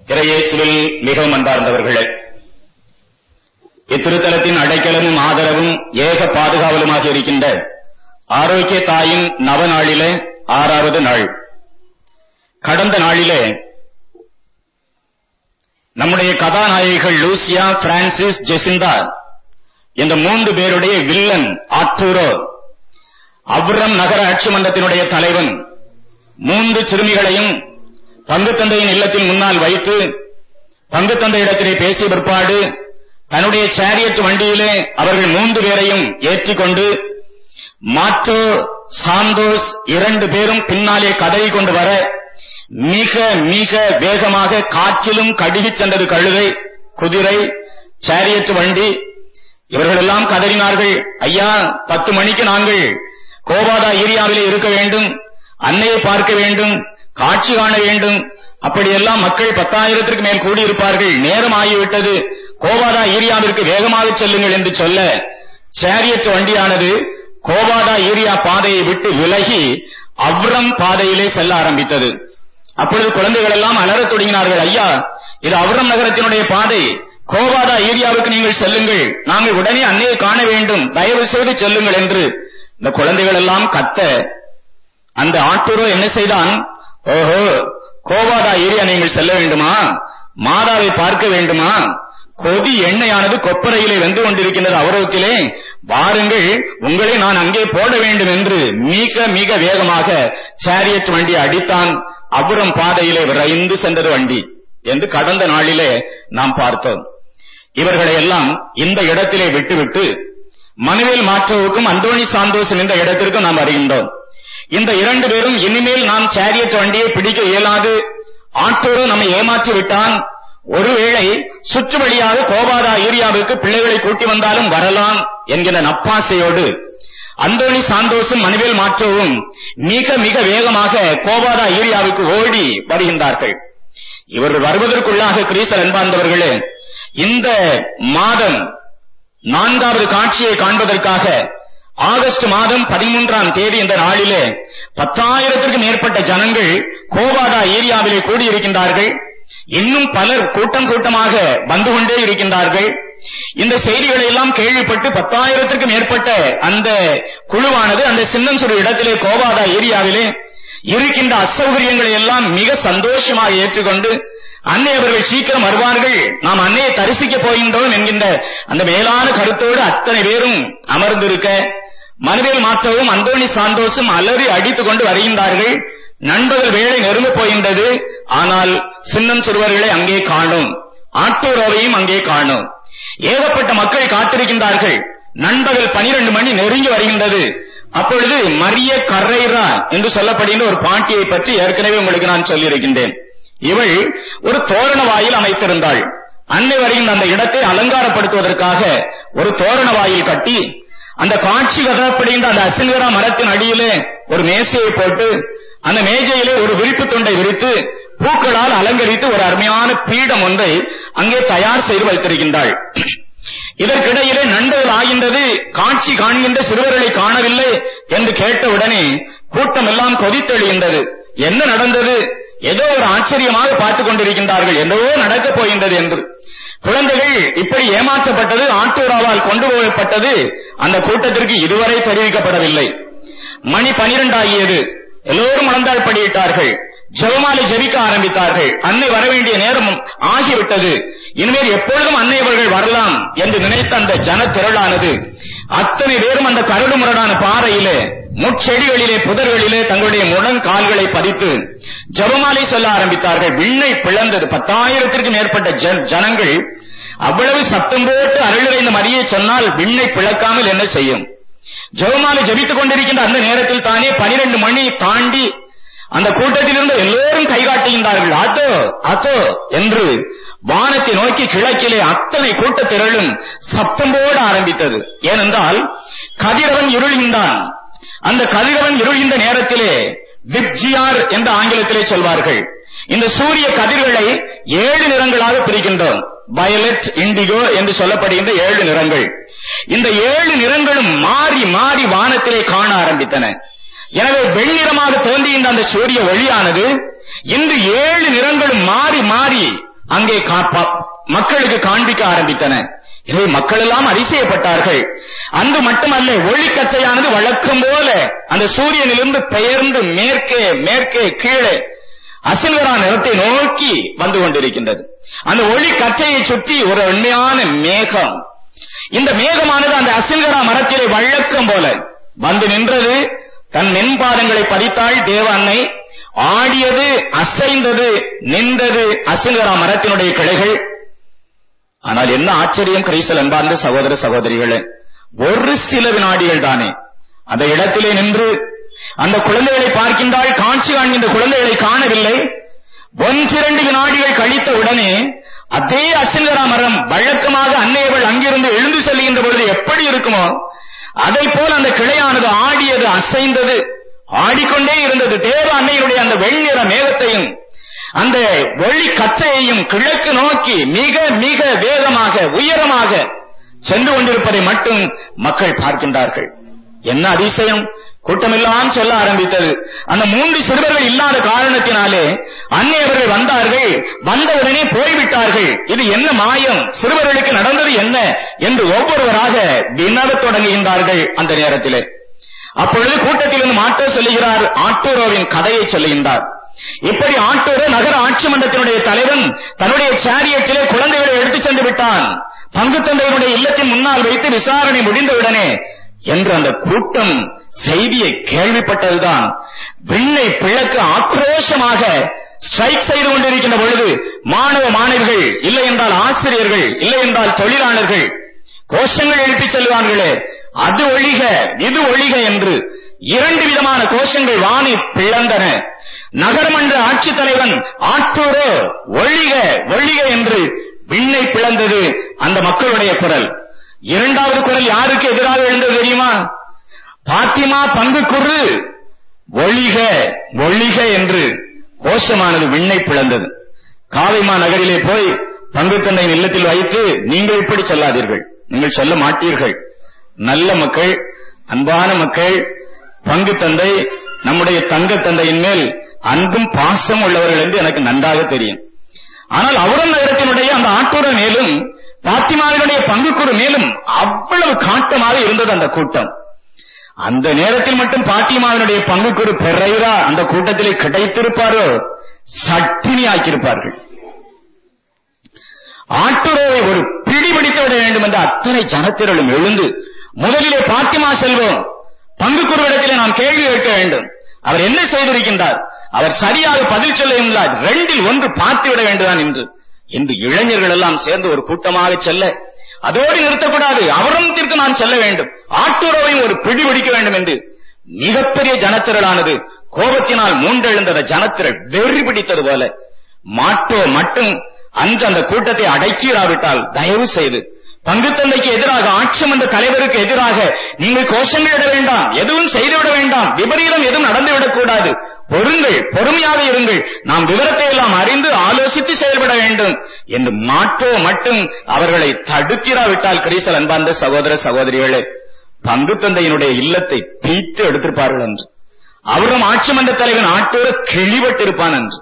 இறையேசுவில் மிகவும் அன்பார்ந்தவர்களே இத்திருத்தலத்தின் அடைக்கலமும் ஆதரவும் ஏக பாதுகாவலுமாக இருக்கின்ற ஆரோக்கிய தாயின் நவநாளிலே ஆறாவது நாள் கடந்த நாளிலே நம்முடைய கதாநாயகிகள் லூசியா பிரான்சிஸ் ஜெசிந்தா என்ற மூன்று பேருடைய வில்லன் ஆர்டூரோ அவ்ரம் நகர ஆட்சி மன்றத்தினுடைய தலைவன் மூன்று சிறுமிகளையும் பங்குத்தந்தையின் இல்லத்தின் முன்னால் வைத்து பங்குத்தந்தை இடத்திலே பேசிய பிற்பாடு தன்னுடைய சேரியட் வண்டியிலே அவர்கள் மூன்று பேரையும் ஏற்றிக்கொண்டு மாற்றோ சாந்தோஸ் இரண்டு பேரும் பின்னாலே கதறி கொண்டு வர மிக மிக வேகமாக காற்றிலும் கடுகிச் சென்றது கழுதை குதிரை சேரியட் வண்டி இவர்களெல்லாம் கதறினார்கள் ஐயா பத்து மணிக்கு நாங்கள் கோபாதா ஏரியாவிலே இருக்க வேண்டும் அன்னையை பார்க்க வேண்டும் காட்சி காண வேண்டும் அப்படியெல்லாம் மக்கள் பத்தாயிரத்திற்கு மேல் கூடியிருப்பார்கள் நேரம் ஆகிவிட்டது கோபாதா ஏரியாவிற்கு வேகமாக செல்லுங்கள் என்று சொல்ல சேரியட் வண்டியானது கோபாதா ஏரியா பாதையை விட்டு விலகி அவ்ரம் பாதையிலே செல்ல ஆரம்பித்தது அப்பொழுது குழந்தைகள் எல்லாம் அலறத் தொடங்கினார்கள் ஐயா இது அவ்ரம் நகரத்தினுடைய பாதை கோபாதா ஏரியாவுக்கு நீங்கள் செல்லுங்கள் நாங்கள் உடனே அன்னையை காண வேண்டும் தயவு செய்து செல்லுங்கள் என்று இந்த குழந்தைகள் எல்லாம் கத்த அந்த ஆட்டூரோ என்ன செய்தான் ஓஹோ கோபாதா ஏரியா நீங்கள் செல்ல வேண்டுமா மாதாவை பார்க்க வேண்டுமா கொதி எண்ணெயானது கொப்பரையிலே வெந்து கொண்டிருக்கின்றது அவரோக்கிலே வாருங்கள் உங்களை நான் அங்கே போட வேண்டும் என்று மிக மிக வேகமாக சேரியட் வண்டி அடித்தான் அப்புறம் பாதையிலே விரைந்து சென்றது வண்டி என்று கடந்த நாளிலே நாம் பார்த்தோம் இவர்களை எல்லாம் இந்த இடத்திலே விட்டுவிட்டு மனுவேல் மாற்றவுக்கும் அந்தோணி சாந்தோசன் இந்த இடத்திற்கும் நாம் அறிகின்றோம் இந்த இரண்டு பேரும் இனிமேல் நாம் சேரியட் வண்டியை பிடிக்க இயலாது ஆட்டோரும் நம்மை ஏமாற்றி விட்டான் ஒருவேளை சுற்று வழியாக கோபாதா ஏரியாவுக்கு பிள்ளைகளை கூட்டி வந்தாலும் வரலாம் என்கிற நப்பாசையோடு அந்தோணி சாந்தோசும் மனுவேல் மாற்றவும் மிக மிக வேகமாக கோபாதா ஏரியாவுக்கு ஓடி வருகின்றார்கள் இவர்கள் வருவதற்குள்ளாக கிரீசர் அன்பார்ந்தவர்களே இந்த மாதம் நான்காவது காட்சியை காண்பதற்காக ஆகஸ்ட் மாதம் பதிமூன்றாம் தேதி இந்த நாளிலே பத்தாயிரத்திற்கும் மேற்பட்ட ஜனங்கள் கோபாதா ஏரியாவிலே கூடியிருக்கின்றார்கள் இன்னும் பலர் கூட்டம் கூட்டமாக வந்து கொண்டே இருக்கின்றார்கள் இந்த செய்திகளை எல்லாம் கேள்விப்பட்டு பத்தாயிரத்திற்கும் மேற்பட்ட அந்த குழுவானது அந்த சின்னம் சிறு இடத்திலே கோபாதா ஏரியாவிலே இருக்கின்ற அசௌகரியங்களை எல்லாம் மிக சந்தோஷமாக ஏற்றுக்கொண்டு அன்னை அவர்கள் சீக்கிரம் வருவார்கள் நாம் அன்னையை தரிசிக்க போகின்றோம் என்கின்ற அந்த மேலான கருத்தோடு அத்தனை பேரும் அமர்ந்திருக்க மனுவேல் மாற்றவும் அந்தோணி சாந்தோஷும் அலறி அடித்துக் கொண்டு வருகின்றார்கள் நண்பகல் வேலை நெருங்க போகின்றது ஆனால் சின்னம் சிறுவர்களை அங்கே காணும் ஆட்டோரோவையும் அங்கே காணும் ஏகப்பட்ட மக்கள் காத்திருக்கின்றார்கள் நண்பகல் பனிரெண்டு மணி நெருங்கி வருகின்றது அப்பொழுது மரிய கரைரா என்று சொல்லப்படுகின்ற ஒரு பாட்டியை பற்றி ஏற்கனவே உங்களுக்கு நான் சொல்லியிருக்கின்றேன் இவள் ஒரு தோரண வாயில் அமைத்திருந்தாள் அன்னை வருகின்ற அந்த இடத்தை அலங்காரப்படுத்துவதற்காக ஒரு தோரண வாயில் கட்டி அந்த காட்சி கதப்படுகின்ற அந்த அசிங்கரா மரத்தின் அடியிலே ஒரு மேசையை போட்டு அந்த மேஜையிலே ஒரு விரிப்பு துண்டை விரித்து பூக்களால் அலங்கரித்து ஒரு அருமையான பீடம் ஒன்றை அங்கே தயார் செய்து வைத்திருக்கின்றாள் இதற்கிடையிலே நண்பர்கள் ஆகின்றது காட்சி காண்கின்ற சிறுவர்களை காணவில்லை என்று கேட்டவுடனே கூட்டம் எல்லாம் கொதித்தெழுகின்றது என்ன நடந்தது ஏதோ ஒரு ஆச்சரியமாக பார்த்துக் கொண்டிருக்கின்றார்கள் என்னவோ நடக்கப் போகின்றது என்று குழந்தைகள் இப்படி ஏமாற்றப்பட்டது ஆட்டூராவால் கொண்டு போகப்பட்டது அந்த கூட்டத்திற்கு இதுவரை தெரிவிக்கப்படவில்லை மணி பனிரெண்டு ஆகியது எல்லோரும் முழந்தாள் படியிட்டார்கள் ஜெபமாலை ஜெபிக்க ஆரம்பித்தார்கள் அன்னை வர வேண்டிய நேரம் ஆகிவிட்டது இனிமேல் எப்பொழுதும் அன்னை அவர்கள் வரலாம் என்று நினைத்த அந்த ஜன திரளானது அத்தனை பேரும் அந்த கரடு முரடான பாறையிலே முட்செடிகளிலே புதர்களிலே தங்களுடைய முழங்கால்களை பதித்து ஜபமாலை சொல்ல ஆரம்பித்தார்கள் விண்ணை பிளந்தது பத்தாயிரத்திற்கு மேற்பட்ட ஜனங்கள் அவ்வளவு சத்தம் போட்டு அருளுரைந்த மரியை சொன்னால் விண்ணை பிளக்காமல் என்ன செய்யும் ஜெபமாலை ஜபித்துக் கொண்டிருக்கின்ற அந்த நேரத்தில் தானே பனிரெண்டு மணி தாண்டி அந்த கூட்டத்திலிருந்து எல்லோரும் கைகாட்டுகின்றார்கள் அதோ அதோ என்று வானத்தை நோக்கி கிழக்கிலே அத்தனை கூட்டத்திரளும் சப்தம் போட ஆரம்பித்தது ஏனென்றால் கதிரவன் இருள்கின்றான் அந்த கதிரவன் இருள்கின்ற நேரத்திலே விப்ஜியார் என்று ஆங்கிலத்திலே சொல்வார்கள் இந்த சூரிய கதிர்களை ஏழு நிறங்களாக பிரிக்கின்றோம் வயலட் இண்டிகோ என்று சொல்லப்படுகின்ற ஏழு நிறங்கள் இந்த ஏழு நிறங்களும் மாறி மாறி வானத்திலே காண ஆரம்பித்தன எனவே வெண்ணிறமாக தோன்றுகின்ற அந்த சூரிய ஒளியானது இன்று ஏழு நிறங்களும் மாறி மாறி அங்கே காப்பா மக்களுக்கு காண்பிக்க ஆரம்பித்தன எனவே மக்கள் எல்லாம் அதிசயப்பட்டார்கள் அன்று மட்டுமல்ல ஒளிக்கற்றையானது வழக்கம் போல அந்த சூரியனிலிருந்து பெயர்ந்து மேற்கே மேற்கே கீழே அசில்வரா நிறத்தை நோக்கி வந்து கொண்டிருக்கின்றது அந்த ஒளி கற்றையை சுற்றி ஒரு உண்மையான மேகம் இந்த மேகமானது அந்த அசில்கரா மரத்திலே வழக்கம் போல வந்து நின்றது தன் மென்பாதங்களை பதித்தாள் தேவ அன்னை ஆடியது அசைந்தது நின்றது அசில்கரா மரத்தினுடைய கிளைகள் ஆனால் என்ன ஆச்சரியம் கிரைசல் அன்பார்ந்த சகோதர சகோதரிகளே ஒரு சில வினாடிகள் தானே அந்த இடத்திலே நின்று அந்த குழந்தைகளை பார்க்கின்றால் காட்சி காண்கின்ற குழந்தைகளை காணவில்லை ஒன்றிரண்டு வினாடிகள் கழித்த உடனே அதே அசிங்கரா மரம் வழக்கமாக அன்னையவள் அங்கிருந்து எழுந்து செல்கின்ற பொழுது எப்படி இருக்குமோ அதை போல் அந்த கிளையானது ஆடியது அசைந்தது ஆடிக்கொண்டே இருந்தது தேவ அன்னையினுடைய அந்த வெண்ணிற மேகத்தையும் அந்த ஒளி கற்றையையும் கிழக்கு நோக்கி மிக மிக வேகமாக உயரமாக சென்று கொண்டிருப்பதை மட்டும் மக்கள் பார்க்கின்றார்கள் என்ன அதிசயம் கூட்டமெல்லாம் சொல்ல ஆரம்பித்தது அந்த மூன்று சிறுவர்கள் இல்லாத காரணத்தினாலே அன்னையவர்கள் வந்தார்கள் வந்தவுடனே போய்விட்டார்கள் இது என்ன மாயம் சிறுவர்களுக்கு நடந்தது என்ன என்று ஒவ்வொருவராக வினவத் தொடங்குகின்றார்கள் அந்த நேரத்திலே அப்பொழுது கூட்டத்திலிருந்து மாட்டோ சொல்லுகிறார் ஆட்டோரோவின் கதையை சொல்லுகின்றார் இப்படி ஆட்டோரோ நகர ஆட்சி மன்றத்தினுடைய தலைவன் தன்னுடைய சாரியத்திலே குழந்தைகளை எடுத்துச் சென்று விட்டான் பங்கு தந்தையினுடைய இல்லத்தின் முன்னால் வைத்து விசாரணை முடிந்தவுடனே என்று அந்த கூட்டம் செய்தியை கேள்விப்பட்டதுதான் விண்ணை பிளக்க ஆக்ரோஷமாக ஸ்ட்ரைக் செய்து கொண்டிருக்கின்ற பொழுது மாணவ மாணவிகள் இல்லை என்றால் ஆசிரியர்கள் இல்லை என்றால் தொழிலாளர்கள் கோஷங்கள் எழுப்பிச் செல்வார்களே அது ஒழிக இது ஒழிக என்று இரண்டு விதமான கோஷங்கள் வானி பிளந்தன நகரமன்ற ஆட்சித் தலைவன் ஆட்டூரோ ஒழிக ஒழிக என்று விண்ணை பிளந்தது அந்த மக்களுடைய குரல் இரண்டாவது குரல் யாருக்கு எதிராக எழுந்தது தெரியுமா பாத்திமா பங்குக்குறு ஒழிக ஒழிக என்று கோஷமானது விண்ணை பிளந்தது காவைமா நகரிலே போய் பங்கு தந்தையின் இல்லத்தில் வைத்து நீங்கள் இப்படி சொல்லாதீர்கள் நீங்கள் சொல்ல மாட்டீர்கள் நல்ல மக்கள் அன்பான மக்கள் பங்கு தந்தை நம்முடைய தங்க தந்தையின் மேல் அன்பும் பாசம் உள்ளவர்கள் என்று எனக்கு நன்றாக தெரியும் ஆனால் அவரம் நகரத்தினுடைய அந்த ஆட்டூர மேலும் பாத்திமாவினுடைய பங்குக்குறு மேலும் அவ்வளவு காட்டமாக இருந்தது அந்த கூட்டம் அந்த நேரத்தில் மட்டும் பாத்திமாவினுடைய பங்குக்குறு பெறைரா அந்த கூட்டத்திலே கிடைத்திருப்பாரோ சட்டினி ஆக்கியிருப்பார்கள் ஆட்டுரோவை ஒரு பிடி பிடித்து விட வேண்டும் என்று அத்தனை ஜனத்திரளும் எழுந்து முதலிலே பாத்திமா செல்வோம் பங்குக்குருவிடத்திலே நாம் கேள்வி கேட்க வேண்டும் அவர் என்ன செய்திருக்கின்றார் அவர் சரியாக பதில் சொல்ல இயலார் ரெண்டில் ஒன்று பார்த்து விட வேண்டுதான் என்று என்று இளைஞர்கள் எல்லாம் சேர்ந்து ஒரு கூட்டமாக செல்ல அதோடு நிறுத்தக்கூடாது அவரத்திற்கு நாம் செல்ல வேண்டும் ஆட்டூரோவையும் ஒரு பிடி பிடிக்க வேண்டும் என்று மிகப்பெரிய ஜனத்திரளானது கோபத்தினால் மூன்றெழுந்த ஜனத்திரள் வெறி பிடித்தது போல மாட்டோ மட்டும் அன்று அந்த கூட்டத்தை அடக்கிடாவிட்டால் தயவு செய்து பங்கு தந்தைக்கு எதிராக ஆட்சி மன்ற தலைவருக்கு எதிராக நீங்கள் கோஷங்கள் இட வேண்டாம் எதுவும் செய்துவிட வேண்டாம் விபரீதம் எதுவும் நடந்துவிடக் கூடாது பொறுங்கள் பொறுமையாக இருங்கள் நாம் விவரத்தை எல்லாம் அறிந்து ஆலோசித்து செயல்பட வேண்டும் என்று மாற்றோ மட்டும் அவர்களை தடுத்திராவிட்டால் கிரீசல் அன்பார்ந்த சகோதர சகோதரிகளே பங்கு தந்தையினுடைய இல்லத்தை பீத்து எடுத்திருப்பார்கள் என்று அவரும் ஆட்சி மன்ற தலைவன் ஆட்டோர கிழிபட்டிருப்பான் என்று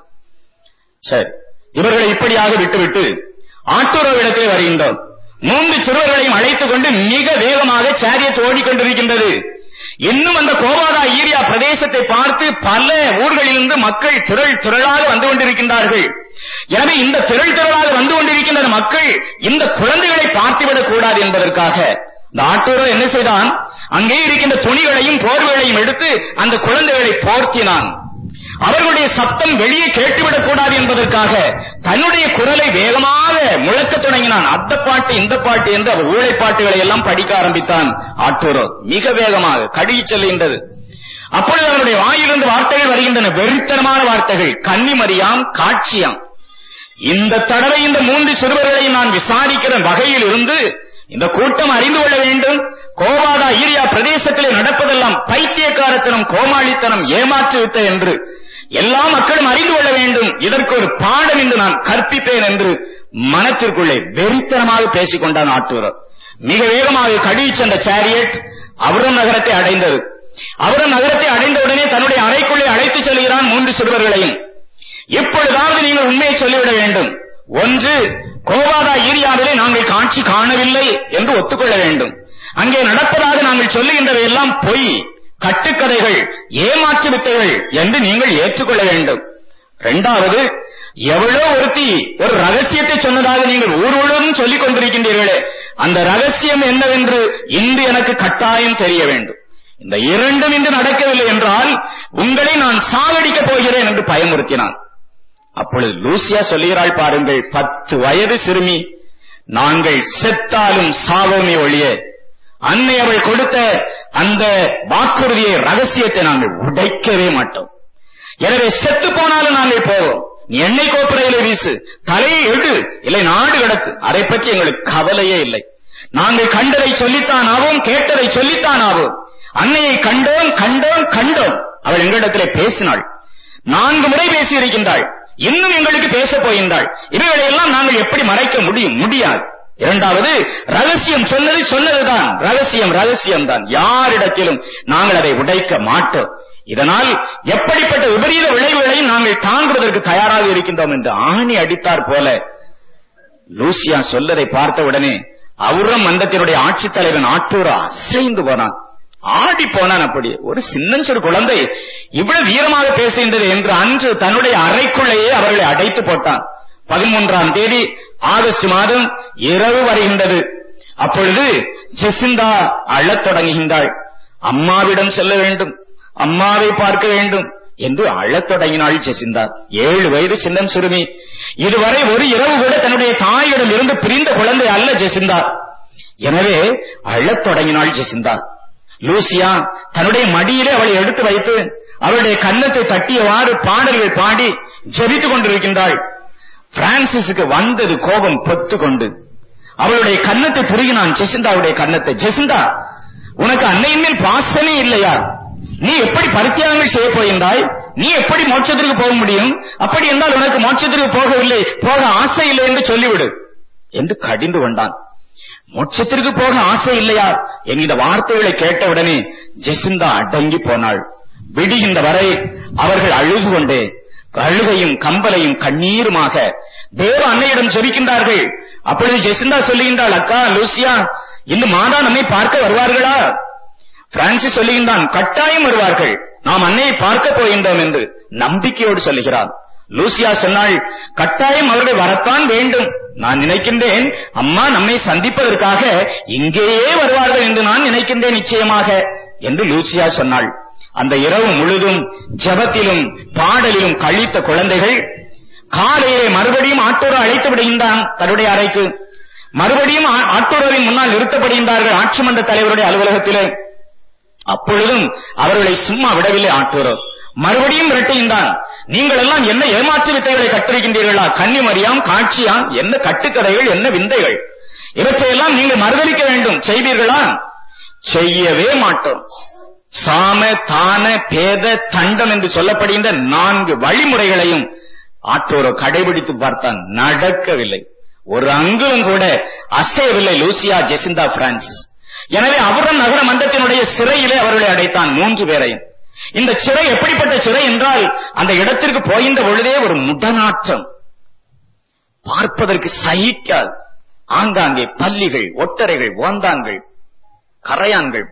சரி இவர்களை இப்படியாக விட்டுவிட்டு ஆட்டோரோவிடத்திலே வருகின்றோம் மூன்று சிறுவர்களையும் அழைத்துக் கொண்டு மிக வேகமாக சாரியத் ஓடிக்கொண்டிருக்கின்றது இன்னும் அந்த கோவாதா ஈரியா பிரதேசத்தை பார்த்து பல ஊர்களிலிருந்து மக்கள் திரள் திரளாக வந்து கொண்டிருக்கின்றார்கள் எனவே இந்த திரள் திரளாக வந்து கொண்டிருக்கின்ற மக்கள் இந்த குழந்தைகளை பார்த்துவிடக் கூடாது என்பதற்காக இந்த ஆட்டோரோ என்ன செய்தான் அங்கே இருக்கின்ற துணிகளையும் போர்வைகளையும் எடுத்து அந்த குழந்தைகளை போர்த்தினான் அவர்களுடைய சத்தம் வெளியே கேட்டுவிடக் கூடாது என்பதற்காக தன்னுடைய குரலை வேகமாக முழக்கத் தொடங்கினான் அந்த பாட்டு இந்த பாட்டு என்று அவர் ஊழை பாட்டுகளை எல்லாம் படிக்க ஆரம்பித்தான் ஆட்டூரோ மிக வேகமாக கடிச்சு செல்கின்றது அப்பொழுது அவருடைய வாயிலிருந்து வார்த்தைகள் வருகின்றன வெறித்தனமான வார்த்தைகள் கன்னிமரியாம் காட்சியாம் இந்த தடவை இந்த மூன்று சிறுவர்களை நான் விசாரிக்கிற வகையில் இருந்து இந்த கூட்டம் அறிந்து கொள்ள வேண்டும் கோவாதா ஈரியா பிரதேசத்திலே நடப்பதெல்லாம் பைத்தியக்காரத்தனம் கோமாளித்தனம் ஏமாற்று வித்த என்று எல்லா மக்களும் அறிந்து கொள்ள வேண்டும் இதற்கு ஒரு பாடம் என்று நான் கற்பிப்பேன் என்று மனத்திற்குள்ளே வெறித்தனமாக பேசிக் கொண்டான் ஆட்டூரர் மிக வேகமாக கடிச்சு சென்ற சாரியட் அவரும் நகரத்தை அடைந்தது அவரும் நகரத்தை அடைந்தவுடனே தன்னுடைய அறைக்குள்ளே அழைத்து செல்கிறான் மூன்று சிறுவர்களையும் எப்பொழுதாவது நீங்கள் உண்மையை சொல்லிவிட வேண்டும் ஒன்று கோவாதா ஏரியாவிலே நாங்கள் காட்சி காணவில்லை என்று ஒத்துக்கொள்ள வேண்டும் அங்கே நடப்பதாக நாங்கள் சொல்லுகின்றவை எல்லாம் பொய் கட்டுக்கதைகள் ஏமாற்று வித்தைகள் என்று நீங்கள் ஏற்றுக்கொள்ள வேண்டும் இரண்டாவது எவ்வளோ ஒருத்தி ஒரு ரகசியத்தை சொன்னதாக நீங்கள் ஊர் முழுவதும் சொல்லிக் கொண்டிருக்கின்றீர்களே அந்த ரகசியம் என்னவென்று இன்று எனக்கு கட்டாயம் தெரிய வேண்டும் இந்த இரண்டும் இன்று நடக்கவில்லை என்றால் உங்களை நான் சாகடிக்கப் போகிறேன் என்று பயமுறுத்தினான் அப்பொழுது லூசியா சொல்லுகிறாள் பாருங்கள் பத்து வயது சிறுமி நாங்கள் செத்தாலும் சாவோமே ஒழிய அன்னை அவள் கொடுத்த அந்த வாக்குறுதியை ரகசியத்தை நாங்கள் உடைக்கவே மாட்டோம் எனவே செத்து போனாலும் நாங்கள் போவோம் நீ எண்ணெய் கோப்பரையில வீசு தலையை எடு இல்லை நாடு கிடக்கு அதை பற்றி எங்களுக்கு கவலையே இல்லை நாங்கள் கண்டதை சொல்லித்தான் ஆவோம் கேட்டதை சொல்லித்தான் ஆவோம் அன்னையை கண்டோம் கண்டோம் கண்டோம் அவள் எங்களிடத்திலே பேசினாள் நான்கு முறை பேசி இருக்கின்றாள் இன்னும் எங்களுக்கு பேசப் போகின்றாள் இவைகளை எல்லாம் நாங்கள் எப்படி மறைக்க முடியும் முடியாது இரண்டாவது ரகசியம் சொன்னது சொன்னதுதான் ரகசியம் ரகசியம் தான் யாரிடத்திலும் நாங்கள் அதை உடைக்க மாட்டோம் இதனால் எப்படிப்பட்ட விபரீத விளைவுகளையும் நாங்கள் தாங்குவதற்கு தயாராக இருக்கின்றோம் என்று ஆணி அடித்தார் போல லூசியா சொல்லதை பார்த்த உடனே அவுரம் மந்தத்தினுடைய ஆட்சித் தலைவன் ஆற்றூர் அசைந்து போனான் ஆடி போனான் அப்படி ஒரு சின்னஞ்சிறு குழந்தை இவ்வளவு வீரமாக பேசுகின்றது என்று அன்று தன்னுடைய அறைக்குள்ளேயே அவர்களை அடைத்து போட்டான் பதிமூன்றாம் தேதி ஆகஸ்ட் மாதம் இரவு வருகின்றது அப்பொழுது ஜெசிந்தா அழத் தொடங்குகின்றாள் அம்மாவிடம் செல்ல வேண்டும் அம்மாவை பார்க்க வேண்டும் என்று அழத் தொடங்கினாள் ஜெசிந்தா ஏழு வயது சின்னம் சிறுமி இதுவரை ஒரு இரவு கூட தன்னுடைய தாயிடம் இருந்து பிரிந்த குழந்தை அல்ல ஜெசிந்தா எனவே அழத் தொடங்கினாள் ஜெசிந்தா லூசியா தன்னுடைய மடியிலே அவளை எடுத்து வைத்து அவளுடைய கன்னத்தை தட்டியவாறு பாடல்கள் பாடி ஜெபித்துக் கொண்டிருக்கின்றாள் பிரான்சிஸுக்கு வந்தது கோபம் பொத்து கொண்டு அவளுடைய கன்னத்தை புருகினான் ஜெசிந்தாவுடைய கன்னத்தை ஜெசிந்தா உனக்கு அன்னையின் மேல் பாசமே இல்லையா நீ எப்படி பரித்தியாகங்கள் செய்ய போகின்றாய் நீ எப்படி மோட்சத்திற்கு போக முடியும் அப்படி என்றால் உனக்கு மோட்சத்திற்கு போகவில்லை போக ஆசை இல்லை என்று சொல்லிவிடு என்று கடிந்து கொண்டான் மோட்சத்திற்கு போக ஆசை இல்லையா என்கிற வார்த்தைகளை கேட்டவுடனே ஜெசிந்தா அடங்கி போனாள் விடுகின்ற வரை அவர்கள் அழுது கொண்டே அழுகையும் கம்பலையும் கண்ணீருமாக தேவ அன்னையிடம் சொல்லிக்கின்றார்கள் அப்பொழுது ஜெசிந்தா சொல்லுகின்றாள் அக்கா லூசியா இன்னும் மாதா நம்மை பார்க்க வருவார்களா பிரான்சிஸ் சொல்லுகின்றான் கட்டாயம் வருவார்கள் நாம் அன்னையை பார்க்க போகின்றோம் என்று நம்பிக்கையோடு சொல்லுகிறான் லூசியா சொன்னாள் கட்டாயம் அவர்கள் வரத்தான் வேண்டும் நான் நினைக்கின்றேன் அம்மா நம்மை சந்திப்பதற்காக இங்கேயே வருவார்கள் என்று நான் நினைக்கின்றேன் நிச்சயமாக என்று லூசியா சொன்னாள் அந்த இரவு முழுதும் ஜபத்திலும் பாடலிலும் கழித்த குழந்தைகள் காலையிலே மறுபடியும் ஆட்டோரோ அழைத்து விடுகின்றான் தன்னுடைய அறைக்கு மறுபடியும் ஆ- ஆட்டோரோவின் முன்னால் நிறுத்தப்படுகின்றார்கள் ஆட்சி மன்ற தலைவருடைய அலுவலகத்திலே அப்பொழுதும் அவர்களை சும்மா விடவில்லை ஆட்டோரோ மறுபடியும் விரட்டுகின்றான் நீங்கள் எல்லாம் என்ன ஏமாற்று வித்தைகளை கற்றிருக்கின்றீர்களா கன்னிமரியாம் காட்சியாம் என்ன கட்டுக்கதைகள் என்ன விந்தைகள் இவற்றையெல்லாம் நீங்கள் மறுதளிக்க வேண்டும் செய்வீர்களா செய்யவே மாட்டோம் சாம தான பேத தண்டம் என்று சொல்லப்படுகின்ற நான்கு வழிமுறைகளையும் ஆட்டோரோ கடைபிடித்து பார்த்தான் நடக்கவில்லை ஒரு அங்குலம் கூட அசையவில்லை லூசியா ஜெசிந்தா பிரான்சிஸ் எனவே அவரும் நகர மன்றத்தினுடைய சிறையிலே அவர்களை அடைத்தான் மூன்று பேரையும் இந்த சிறை எப்படிப்பட்ட சிறை என்றால் அந்த இடத்திற்கு போகின்ற பொழுதே ஒரு முடநாற்றம் பார்ப்பதற்கு சகிக்காது ஆங்காங்கே பல்லிகள் ஒட்டரைகள் ஓந்தான்கள் கரையான்கள்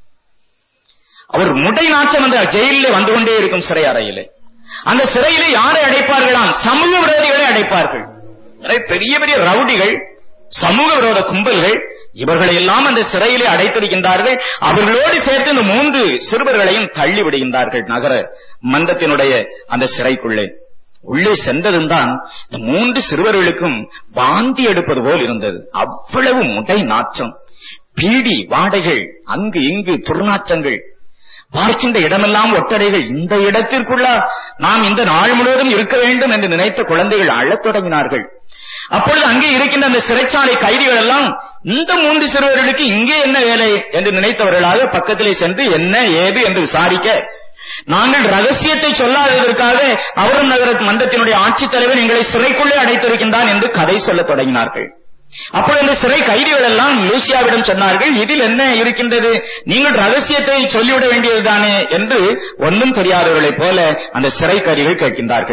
அவர் முடை நாட்டம் அந்த ஜெயிலே வந்து கொண்டே இருக்கும் சிறை அறையிலே அந்த சிறையிலே யாரை அடைப்பார்களாம் சமூக விரோதிகளை அடைப்பார்கள் எனவே பெரிய பெரிய ரவுடிகள் சமூக விரோத கும்பல்கள் இவர்களை எல்லாம் அந்த சிறையிலே அடைத்திருக்கின்றார்கள் அவர்களோடு சேர்த்து இந்த மூன்று சிறுவர்களையும் தள்ளி விடுகின்றார்கள் நகர மந்தத்தினுடைய அந்த சிறைக்குள்ளே உள்ளே சென்றதும் தான் இந்த மூன்று சிறுவர்களுக்கும் வாந்தி எடுப்பது போல் இருந்தது அவ்வளவு முடை நாற்றம் பீடி வாடைகள் அங்கு இங்கு துர்நாற்றங்கள் பார்க்கின்ற இடமெல்லாம் ஒட்டடைகள் இந்த இடத்திற்குள்ள நாம் இந்த நாள் முழுவதும் இருக்க வேண்டும் என்று நினைத்த குழந்தைகள் அழத் தொடங்கினார்கள் அப்பொழுது அங்கே இருக்கின்ற அந்த சிறைச்சாலை கைதிகள் எல்லாம் இந்த மூன்று சிறுவர்களுக்கு இங்கே என்ன வேலை என்று நினைத்தவர்களாக பக்கத்திலே சென்று என்ன ஏது என்று விசாரிக்க நாங்கள் ரகசியத்தை சொல்லாததற்காக அவரும் நகர மன்றத்தினுடைய ஆட்சித் தலைவர் எங்களை சிறைக்குள்ளே அடைத்திருக்கின்றான் என்று கதை சொல்லத் தொடங்கினார்கள் அப்பொழுது இந்த சிறை கைதிகள் எல்லாம் லூசியாவிடம் சொன்னார்கள் இதில் என்ன இருக்கின்றது நீங்கள் ரகசியத்தை சொல்லிவிட வேண்டியதுதானே என்று ஒன்றும் தெரியாதவர்களைப் போல அந்த சிறை கைதிகள் கேட்கின்றார்கள்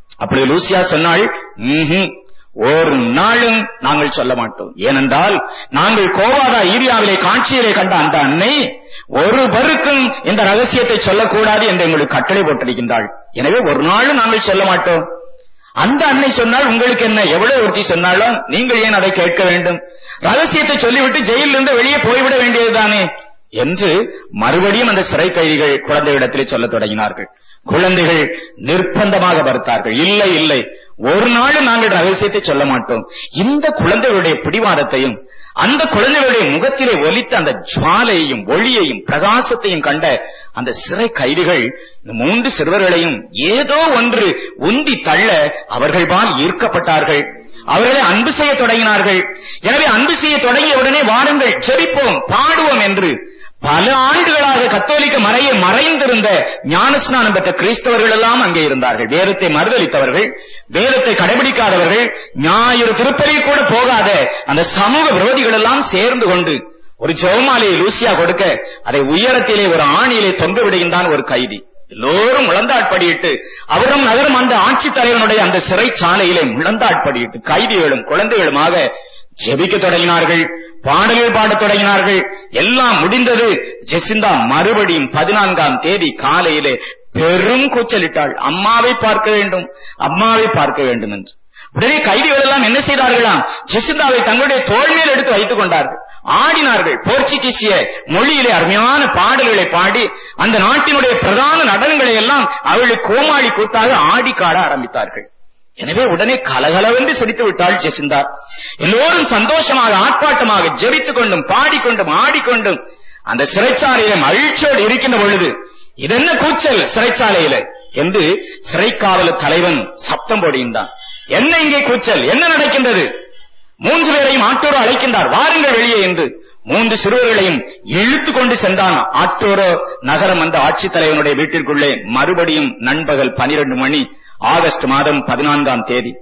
அப்படி லூசியா சொன்னாள் "ம்ஹும், ஒரு நாளும் நாங்கள் சொல்ல மாட்டோம் ஏனென்றால் நாங்கள் கோவாதா ஏரியாவிலே காட்சியிலே கண்ட அந்த அன்னை ஒருவருக்கும் இந்த ரகசியத்தை சொல்லக்கூடாது என்று எங்களுக்கு கட்டளை போட்டிருக்கின்றாள் எனவே ஒரு நாளும் நாங்கள் சொல்ல மாட்டோம் அந்த அன்னை சொன்னால் உங்களுக்கு என்ன எவ்வளவு ஒருத்தி சொன்னாலும் நீங்கள் ஏன் அதை கேட்க வேண்டும் ரகசியத்தை சொல்லிவிட்டு ஜெயிலிருந்து வெளியே போய்விட வேண்டியதுதானே என்று மறுபடியும் அந்த சிறை கைதிகள் குழந்தையிடத்திலே சொல்லத் தொடங்கினார்கள் குழந்தைகள் நிர்பந்தமாக மறுத்தார்கள் இல்லை இல்லை ஒரு நாளும் நாங்கள் ரகசியத்தை சொல்ல மாட்டோம் இந்த குழந்தைகளுடைய பிடிவாதத்தையும் அந்த குழந்தைகளுடைய முகத்திலே ஒலித்த அந்த ஜுவாலையையும் ஒளியையும் பிரகாசத்தையும் கண்ட அந்த சிறை கைதிகள் இந்த மூன்று சிறுவர்களையும் ஏதோ ஒன்று உந்தி தள்ள அவர்கள்பால் ஈர்க்கப்பட்டார்கள் அவர்களை அன்பு செய்ய தொடங்கினார்கள் எனவே அன்பு செய்ய தொடங்கிய உடனே வாருங்கள் செபிப்போம் பாடுவோம் என்று பல ஆண்டுகளாக கத்தோலிக்க மறையை மறைந்திருந்த ஞானஸ்நானம் பெற்ற கிறிஸ்தவர்கள் எல்லாம் அங்கே இருந்தார்கள் வேதத்தை மறுதளித்தவர்கள் வேதத்தை கடைபிடிக்காதவர்கள் ஞாயிறு திருப்பலி கூட போகாத அந்த சமூக விரோதிகள் எல்லாம் சேர்ந்து கொண்டு ஒரு ஜெவமாலையை லூசியா கொடுக்க அதை உயரத்திலே ஒரு ஆணியிலே தொங்க விடுகின்றான் ஒரு கைதி எல்லோரும் முழந்தாட்படியிட்டு அவரும் நகரும் அந்த ஆட்சித் தலைவனுடைய அந்த சிறைச்சாலையிலே முழந்தாட்படியிட்டு கைதிகளும் குழந்தைகளுமாக ஜெபிக்க தொடங்கினார்கள் பாடல்கள் பாடத் தொடங்கினார்கள் எல்லாம் முடிந்தது ஜெசிந்தா மறுபடியும் பதினான்காம் தேதி காலையிலே பெரும் கூச்சலிட்டாள் அம்மாவை பார்க்க வேண்டும் அம்மாவை பார்க்க வேண்டும் என்று உடனே கைதிகள் எல்லாம் என்ன செய்தார்களாம் ஜெசிந்தாவை தங்களுடைய தோள் மேல் எடுத்து வைத்துக் கொண்டார்கள் ஆடினார்கள் போர்ச்சுகீசிய மொழியிலே அருமையான பாடல்களை பாடி அந்த நாட்டினுடைய பிரதான நடனங்களை எல்லாம் அவளுக்கு கோமாளி கூத்தாக ஆடி காட ஆரம்பித்தார்கள் எனவே உடனே கலகலவென்று சிரித்து விட்டாள் ஜெசிந்தா எல்லோரும் சந்தோஷமாக ஆர்ப்பாட்டமாக ஜெபித்துக் கொண்டும் பாடிக்கொண்டும் ஆடிக்கொண்டும் அந்த சிறைச்சாலையில மகிழ்ச்சியோடு இருக்கின்ற பொழுது இதென்ன கூச்சல் சிறைச்சாலையில என்று சிறைக்காவல தலைவன் சப்தம் போடுகின்றான் என்ன இங்கே கூச்சல் என்ன நடக்கின்றது மூன்று பேரையும் ஆட்டோரோ அழைக்கின்றார் வாருங்கள் வெளியே என்று மூன்று சிறுவர்களையும் இழுத்து கொண்டு சென்றான் ஆட்டோரோ நகரம் அந்த ஆட்சித்தலைவனுடைய வீட்டிற்குள்ளே மறுபடியும் நண்பகல் பனிரெண்டு மணி ஆகஸ்ட் மாதம் பதினான்காம் தேதி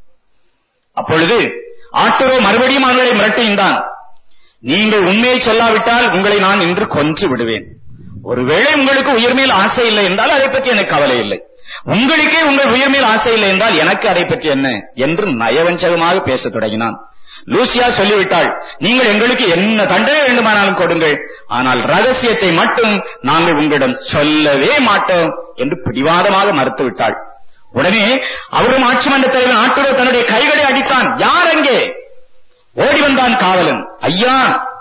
அப்பொழுது ஆட்டோரோ மறுபடியும் அவர்களை மிரட்டுகின்றான் நீங்கள் உண்மையை சொல்லாவிட்டால் உங்களை நான் இன்று கொன்று விடுவேன் ஒருவேளை உங்களுக்கு உயிர் மேல் ஆசை இல்லை என்றால் அதை பற்றி எனக்கு கவலை இல்லை உங்களுக்கே உங்கள் உயிர் மேல் ஆசை இல்லை என்றால் எனக்கு அதை பற்றி என்ன என்று நயவஞ்சகமாக பேசத் தொடங்கினான் லூசியா சொல்லிவிட்டாள் நீங்கள் எங்களுக்கு என்ன தண்டனை வேண்டுமானாலும் கொடுங்கள் ஆனால் ரகசியத்தை மட்டும் நாங்கள் உங்களிடம் சொல்லவே மாட்டோம் என்று பிடிவாதமாக மறுத்துவிட்டாள் உடனே அவரும் ஆட்சி மன்ற தலைவர் ஆட்டோரோ தன்னுடைய கைகளை அடித்தான் யார் அங்கே ஓடி வந்தான் காவலன் ஐயா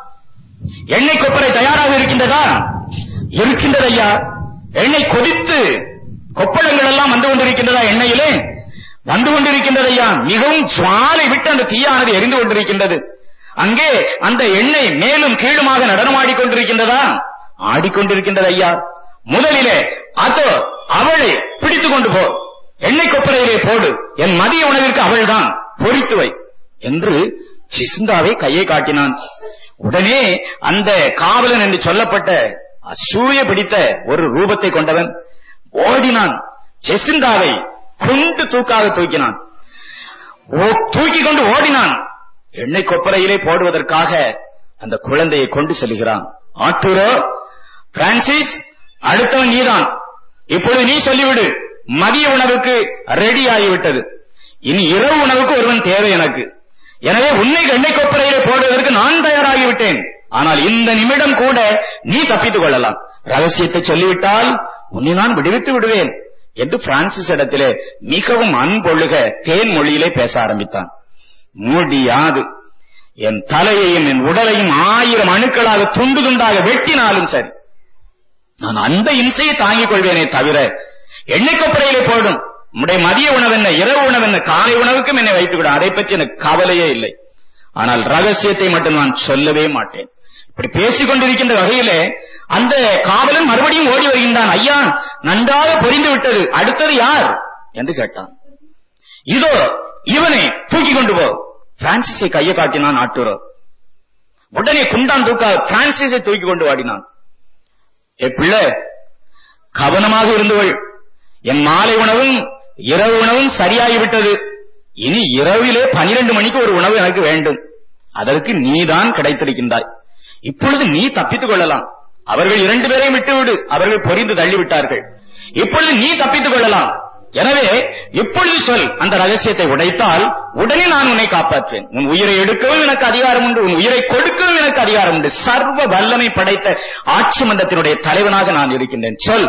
எண்ணெய் கொப்பரை தயாராக இருக்கின்றதா இருக்கின்றது ஐயா எண்ணெய் கொதித்து கொப்பளங்கள் எல்லாம் வந்து கொண்டிருக்கின்றதா எண்ணெயிலே வந்து கொண்டிருக்கின்றது ஐயா மிகவும் ஜுவாலை விட்டு அந்த தீயானது எரிந்து கொண்டிருக்கின்றது அங்கே அந்த எண்ணெய் மேலும் கீழுமாக நடனமாடிக் கொண்டிருக்கின்றதா ஆடிக்கொண்டிருக்கின்றது ஐயா முதலிலே அதோ அவளை பிடித்துக் கொண்டு போ எண்ணெய் கொப்பரையிலே போடு என் மதிய உணவிற்கு அவள்தான் பொறித்து வை என்று சிசுந்தாவை கையை காட்டினான் உடனே அந்த காவலன் என்று சொல்லப்பட்ட அசூய பிடித்த ஒரு ரூபத்தை கொண்டவன் ஓடினான் ஜெசிந்தாவை கொண்டு தூக்காக தூக்கினான் ஓ- தூக்கிக் கொண்டு ஓடினான் எண்ணெய் கொப்பரையிலே போடுவதற்காக அந்த குழந்தையை கொண்டு செல்கிறான் ஆட்டூரோ பிரான்சிஸ் அடுத்தவன் நீதான் இப்பொழுது நீ சொல்லிவிடு மதிய உணவுக்கு ரெடி ஆகிவிட்டது இனி இரவு உணவுக்கு ஒருவன் தேவை எனக்கு எனவே உன்னை எண்ணெய் கொப்பரையிலே போடுவதற்கு நான் தயாராகிவிட்டேன் ஆனால் இந்த நிமிடம் கூட நீ தப்பித்துக் கொள்ளலாம் ரகசியத்தை சொல்லிவிட்டால் உன்னை நான் விடுவித்து விடுவேன் என்று பிரான்சிஸ் இடத்திலே மிகவும் அன்பொழுக தேன் மொழியிலே பேச ஆரம்பித்தான் முடியாது என் தலையையும் என் உடலையும் ஆயிரம் அணுக்களாக துண்டு துண்டாக வெட்டினாலும் சரி நான் அந்த இம்சையை தாங்கிக் கொள்வேனே தவிர எண்ணெய் கொப்பரையிலே போடும் உம்முடைய மதிய உணவு என்ன இரவு உணவு என்ன காலை உணவுக்கும் என்னை வைத்துக் விட அதை பற்றி எனக்கு கவலையே இல்லை ஆனால் ரகசியத்தை மட்டும் நான் சொல்லவே மாட்டேன் இப்படி பேசிக் கொண்டிருக்கின்ற வகையிலே அந்த காவலன் மறுபடியும் ஓடி வருகின்றான் ஐயா நன்றாக பொரிந்து விட்டது அடுத்தது யார் என்று கேட்டான் இதோ இவனை தூக்கி கொண்டு போ பிரான்சிஸை கையை காட்டினான் ஆட்டூரோ உடனே குண்டான் தூக்கா பிரான்சிஸை தூக்கி கொண்டு வாடினான் ஏ பிள்ளை கவனமாக இருந்தவள் என் மாலை உணவும் இரவு உணவும் சரியாகிவிட்டது இனி இரவிலே பனிரெண்டு மணிக்கு ஒரு உணவு எனக்கு வேண்டும் அதற்கு நீதான் கிடைத்திருக்கின்றாய் இப்பொழுது நீ தப்பித்துக் கொள்ளலாம் அவர்கள் இரண்டு பேரையும் விட்டுவிடு அவர்கள் பொறிந்து தள்ளிவிட்டார்கள் இப்பொழுது நீ தப்பித்துக் கொள்ளலாம் எனவே இப்பொழுது சொல் அந்த ரகசியத்தை உடைத்தால் உடனே நான் உன்னை காப்பாற்றுவேன் உன் உயிரை எடுக்கவும் எனக்கு அதிகாரம் உண்டு உன் உயிரை கொடுக்கவும் எனக்கு அதிகாரம் உண்டு சர்வ வல்லமை படைத்த ஆட்சி மன்றத்தினுடைய தலைவனாக நான் இருக்கின்றேன் சொல்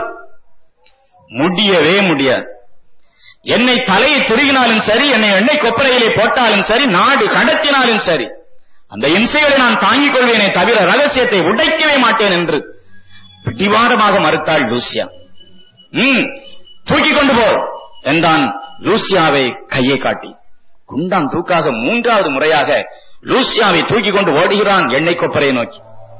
முடியவே முடியாது என்னை தலையை திருகினாலும் சரி என்னை எண்ணெய் கொப்பரையிலே போட்டாலும் சரி நாடு கடத்தினாலும் சரி அந்த இம்சைகளை நான் தாங்கிக் கொள்வேனே தவிர ரகசியத்தை உடைக்கவே மாட்டேன் என்று பிடிவாதமாக மறுத்தாள் லூசியா ம் தூக்கிக் கொண்டு போ என்றான் லூசியாவை கையை காட்டி குண்டான் தூக்காக மூன்றாவது முறையாக லூசியாவை தூக்கிக் கொண்டு ஓடுகிறான் எண்ணெய் கொப்பரையை நோக்கி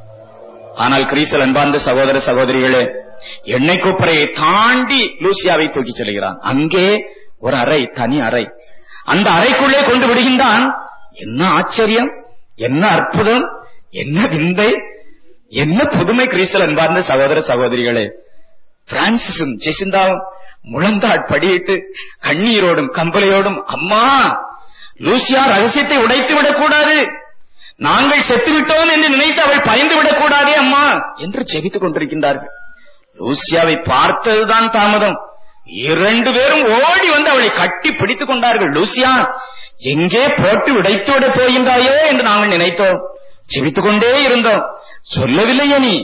ஆனால் கிரீசல் அன்பார்ந்த சகோதர சகோதரிகளே எண்ணெய் கொப்பரையை தாண்டி லூசியாவை தூக்கிச் செல்கிறான் அங்கே ஒரு அறை தனி அறை அந்த அறைக்குள்ளே கொண்டு விடுகின்றான் என்ன ஆச்சரியம் என்ன அற்புதம் என்ன விந்தை என்ன புதுமை கிரீசல் அன்பார்ந்த சகோதர சகோதரிகளே பிரான்சிஸும் ஜெசிந்தாவும் முழந்தாட் படியிட்டு கண்ணீரோடும் கம்பலையோடும் அம்மா லூசியா ரகசியத்தை உடைத்து விடக்கூடாது நாங்கள் செத்துவிட்டோம் என்று நினைத்து அவள் பயந்து விடக்கூடாதே அம்மா என்று ஜெபித்துக் கொண்டிருக்கின்றார்கள் லூசியாவை பார்த்ததுதான் தாமதம் இரண்டு பேரும் ஓடி வந்து அவளை கட்டி பிடித்துக் கொண்டார்கள் லூசியா எங்கே போட்டு உடைத்து விட போகின்றாயோ என்று நாங்கள் நினைத்தோம் ஜெபித்துக் கொண்டே இருந்தோம் சொல்லவில்லையே நீ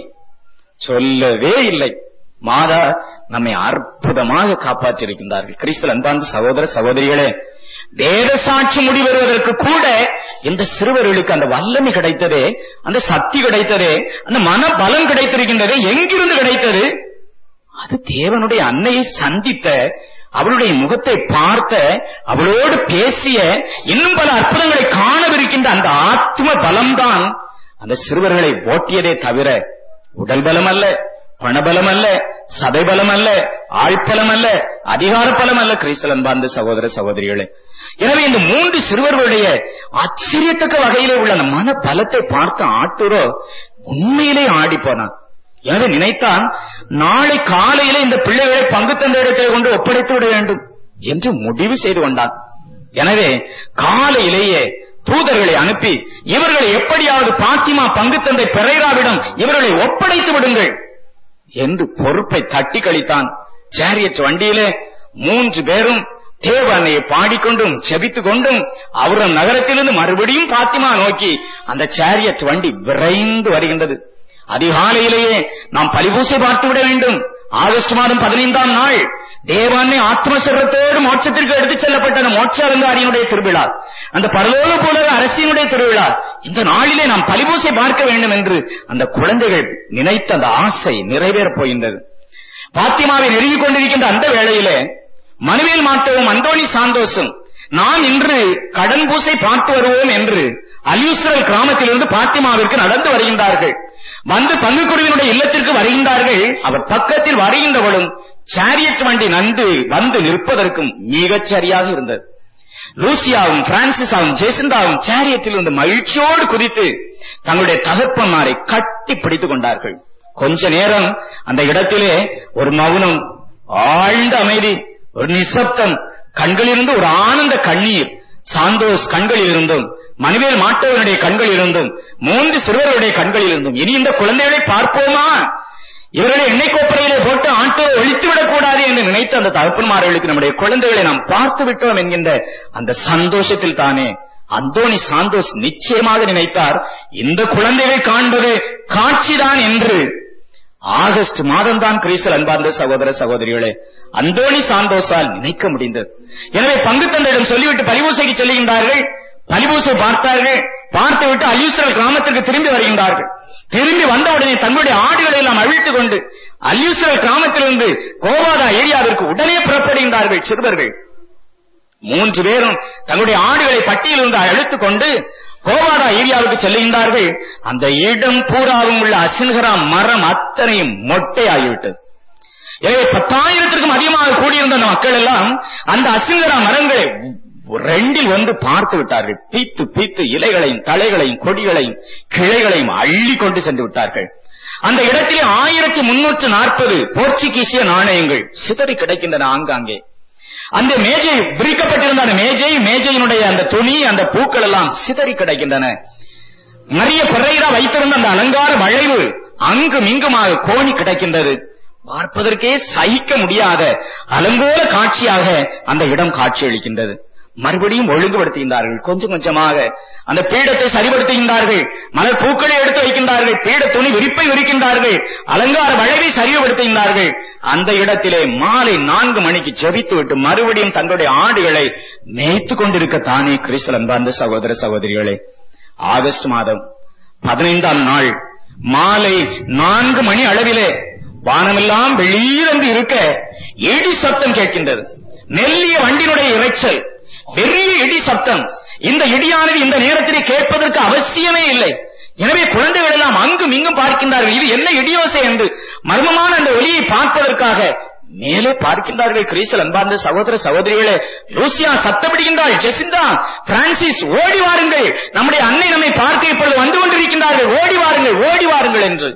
சொல்லவே இல்லை மாதா நம்மை அற்புதமாக காப்பாற்றியிருக்கின்றார்கள் கிறிஸ்தல் அன்பார்ந்த சகோதர சகோதரிகளே வேத சாட்சி முடிவருவதற்கு கூட இந்த சிறுவர்களுக்கு அந்த வல்லமை கிடைத்ததே அந்த சக்தி கிடைத்ததே அந்த மன பலம் கிடைத்திருக்கின்றதே எங்கிருந்து கிடைத்தது அது தேவனுடைய அன்னையை சந்தித்த அவளுடைய முகத்தை பார்த்த அவளோடு பேசிய இன்னும் பல அற்புதங்களை காணவிருக்கின்ற அந்த ஆத்ம பலம்தான் அந்த சிறுவர்களை ஓட்டியதே தவிர உடல் பலம் அல்ல பணபலம் அல்ல சதை பலம் அல்ல ஆழ்பலம் அல்ல அதிகார பலம் அல்ல கிறிஸ்தலன் பார்ந்த சகோதர சகோதரிகளே எனவே இந்த மூன்று சிறுவர்களுடைய ஆச்சரியத்தக்க வகையிலே உள்ள அந்த மன பலத்தை பார்த்த ஆட்டூரோ உண்மையிலே ஆடி போனான் எனவே நினைத்தான் நாளை காலையிலே இந்த பிள்ளைகளை பங்கு தந்த இடத்தை கொண்டு ஒப்படைத்து விட வேண்டும் என்று முடிவு செய்து கொண்டான் எனவே காலையிலேயே தூதர்களை அனுப்பி இவர்களை எப்படியாவது பாத்திமா பங்கு தந்தை பெரைராவிடம் இவர்களை ஒப்படைத்து விடுங்கள் என்று பொறுப்பை தட்டி கழித்தான் சேரியட் வண்டியிலே மூன்று பேரும் தேவ அன்னையை பாடிக்கொண்டும் செபித்துக் கொண்டும் அவரும் நகரத்திலிருந்து மறுபடியும் பாத்திமா நோக்கி அந்த சேரியட் வண்டி விரைந்து வருகின்றது அதிகாலையிலேயே நாம் பலிபூசை பார்த்து விட வேண்டும் ஆகஸ்ட் மாதம் பதினைந்தாம் நாள் தேவானை ஆத்மசரத்தோடு மோட்சத்திற்கு எடுத்துச் செல்லப்பட்ட அந்த மோட்ச அலங்காரியினுடைய திருவிழா அந்த பரலோக போல அரசினுடைய திருவிழா இந்த நாளிலே நாம் பலிபூசை பார்க்க வேண்டும் என்று அந்த குழந்தைகள் நினைத்த அந்த ஆசை நிறைவேறப் போகின்றது பாத்திமாவை நெருங்கிக் கொண்டிருக்கின்ற அந்த வேளையிலே மனுவேல் மாத்தவும் அந்தோணி சாந்தோசும் நாம் இன்று கடன் பூசை பார்த்து வருவோம் என்று அலியூஸ்ரல் கிராமத்திலிருந்து பாத்திமாவிற்கு நடந்து வருகின்றார்கள் வந்து பங்குக்குருவினுடைய இல்லத்திற்கு வருகின்றார்கள் அவர் பக்கத்தில் வருகின்றவளும் சாரியட் வண்டி நண்டு வந்து நிற்பதற்கும் மிகச் சரியாக இருந்தது லூசியாவும் பிரான்சிஸாவும் ஜெசிந்தாவும் சாரியத்தில் இருந்து மகிழ்ச்சியோடு குதித்து தங்களுடைய தகப்பன்மாரை கட்டி பிடித்துக் கொண்டார்கள் கொஞ்ச நேரம் அந்த இடத்திலே ஒரு மௌனம் ஆழ்ந்த அமைதி ஒரு நிசப்தம் கண்களிலிருந்து ஒரு ஆனந்த கண்ணீர் சாந்தோஸ் கண்களில் இருந்தும் மனுவேல் மாட்டவனுடைய கண்களில் இருந்தும் மூன்று சிறுவர்களுடைய கண்களில் இருந்தும் இனி இந்த குழந்தைகளை பார்ப்போமா இவர்களை எண்ணெய் கோப்பரையிலே போட்டு ஆட்டோ ஒழித்து விடக்கூடாது என்று நினைத்த அந்த தகப்பன்மார்களுக்கு நம்முடைய குழந்தைகளை நாம் பார்த்து விட்டோம் என்கின்ற அந்த சந்தோஷத்தில் தானே அந்தோணி சாந்தோஸ் நிச்சயமாக நினைத்தார் இந்த குழந்தைகளை காண்பது காட்சிதான் என்று ஆகஸ்ட் மாதம் தான் கிரீசல் அன்பார்ந்த சகோதர சகோதரிகளே அந்தோணி சாந்தோஸால் நினைக்க முடிந்தது எனவே பங்கு தந்தையிடம் சொல்லிவிட்டு பரிபூசைக்கு செல்லுகின்றார்கள் பலிபூசை பார்த்தார்கள் பார்த்துவிட்டு அல்யூசரல் கிராமத்திற்கு திரும்பி வருகின்றார்கள் திரும்பி வந்தவுடனே தங்களுடைய ஆடுகளை எல்லாம் அழித்துக் கொண்டு அல்யூசரல் கிராமத்திலிருந்து கோவாதா ஏரியாவிற்கு உடனே புறப்படுகின்றார்கள் சிறுவர்கள் மூன்று பேரும் தங்களுடைய ஆடுகளை பட்டியலிருந்து அழுத்துக் கொண்டு கோவாடா ஏரியாவுக்கு செல்லுகின்றார்கள் அந்த இடம் பூராவும் உள்ள அசின்கரா மரம் அத்தனையும் மொட்டையாகிவிட்டது எனவே பத்தாயிரத்திற்கும் அதிகமாக கூடியிருந்த அந்த மக்கள் எல்லாம் அந்த அசிங்கரா மரங்களை ரெண்டில் வந்து பார்த்து விட்டார்கள் பீத்து பீத்து இலைகளையும் தலைகளையும் கொடிகளையும் கிளைகளையும் அள்ளி கொண்டு சென்று விட்டார்கள் அந்த இடத்திலே ஆயிரத்தி முன்னூற்று நாற்பது போர்ச்சுகீசிய நாணயங்கள் சிதறி கிடைக்கின்றன ஆங்காங்கே அந்த மேஜை விரிக்கப்பட்டிருந்த அந்த மேஜை மேஜையினுடைய அந்த துணி அந்த பூக்கள் எல்லாம் சிதறி கிடக்கின்றன மரிய பெரைரா வைத்திருந்த அந்த அலங்கார வளைவு அங்கும் இங்குமாக கோணி கிடக்கின்றது பார்ப்பதற்கே சகிக்க முடியாத அலங்கோல காட்சியாக அந்த இடம் காட்சியளிக்கின்றது மறுபடியும் ஒழுங்குபடுத்துகின்றார்கள் கொஞ்சம் கொஞ்சமாக அந்த பீடத்தை சரிபடுத்துகின்றார்கள் மலர் பூக்களை எடுத்து வைக்கின்றார்கள் பீட துணி விரிப்பை விரிக்கின்றார்கள் அலங்கார வளைவை சரிவுபடுத்துகின்றார்கள் அந்த இடத்திலே மாலை நான்கு மணிக்கு ஜெபித்து விட்டு மறுபடியும் தங்களுடைய ஆடுகளை மேய்த்துக் கொண்டிருக்கத்தானே கிறிஸ்தல் அன்பார்ந்த சகோதர சகோதரிகளே ஆகஸ்ட் மாதம் பதினைந்தாம் நாள் மாலை நான்கு மணி அளவிலே வானமெல்லாம் வெளியிறந்து இருக்க இடி சத்தம் கேட்கின்றது மெல்லிய வண்டினுடைய இரைச்சல் பெரிய இடி சத்தம் இந்த இடியானது இந்த நேரத்திலே கேட்பதற்கு அவசியமே இல்லை எனவே குழந்தைகள் எல்லாம் அங்கும் இங்கும் பார்க்கின்றார்கள் இது என்ன இடியோசை என்று மர்மமான அந்த ஒலியை பார்ப்பதற்காக மேலே பார்க்கின்றார்கள் கிறிஸ்தல் அன்பார்ந்த சகோதர சகோதரிகளே லூசியா சத்தமிடுகின்றாள் ஜெசிந்தா பிரான்சிஸ் ஓடி வாருங்கள் நம்முடைய அன்னை நம்மை பார்க்க இப்பொழுது வந்து கொண்டிருக்கின்றார்கள் ஓடி வாருங்கள் ஓடி வாருங்கள் என்று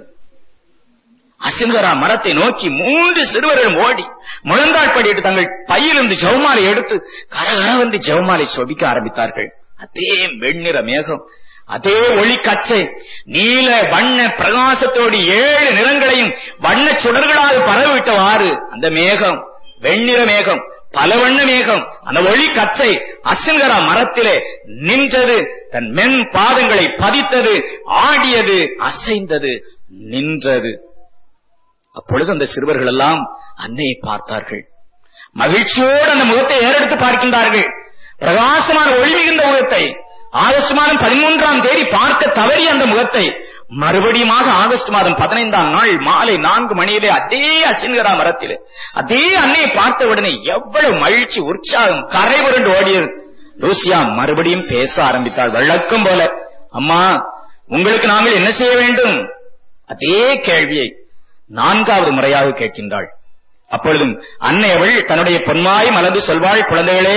அசிங்கரா மரத்தை நோக்கி மூன்று சிறுவர்களும் ஓடி முழந்தாள் படிட்டு தங்கள் பையிலிருந்து ஜவுமாலை எடுத்து கரகரவென்று ஜவுமாலை சொபிக்க ஆரம்பித்தார்கள் அதே வெண்ணிற மேகம் அதே ஒளி கச்சை நீல வண்ண பிரகாசத்தோடு ஏழு நிறங்களையும் வண்ண சுடர்களால் பரவிட்டவாறு அந்த மேகம் வெண்ணிற மேகம் பல வண்ண மேகம் அந்த ஒளி கச்சை அசிங்கரா மரத்திலே நின்றது தன் மென் பாதங்களை பதித்தது ஆடியது அசைந்தது நின்றது அப்பொழுது அந்த சிறுவர்கள் எல்லாம் அன்னையை பார்த்தார்கள் மகிழ்ச்சியோடு அந்த முகத்தை ஏறெடுத்து பார்க்கின்றார்கள் பிரகாசமான ஒளி மிகுந்த முகத்தை ஆகஸ்ட் மாதம் பதிமூன்றாம் தேதி பார்க்க தவறிய அந்த முகத்தை மறுபடியுமாக ஆகஸ்ட் மாதம் பதினைந்தாம் நாள் மாலை நான்கு மணியிலே அதே அசின்கரா மரத்திலே அதே அன்னையை பார்த்த உடனே எவ்வளவு மகிழ்ச்சி உற்சாகம் கரை புரண்டு ஓடியது லூசியா மறுபடியும் பேச ஆரம்பித்தாள் வழக்கம் போல அம்மா உங்களுக்கு நாங்கள் என்ன செய்ய வேண்டும் அதே கேள்வியை நான்காவது முறையாக கேட்கின்றாள் அப்பொழுதும் அன்னை அவள் தன்னுடைய பொன்மாய் மலர்ந்து சொல்வாள் குழந்தைகளே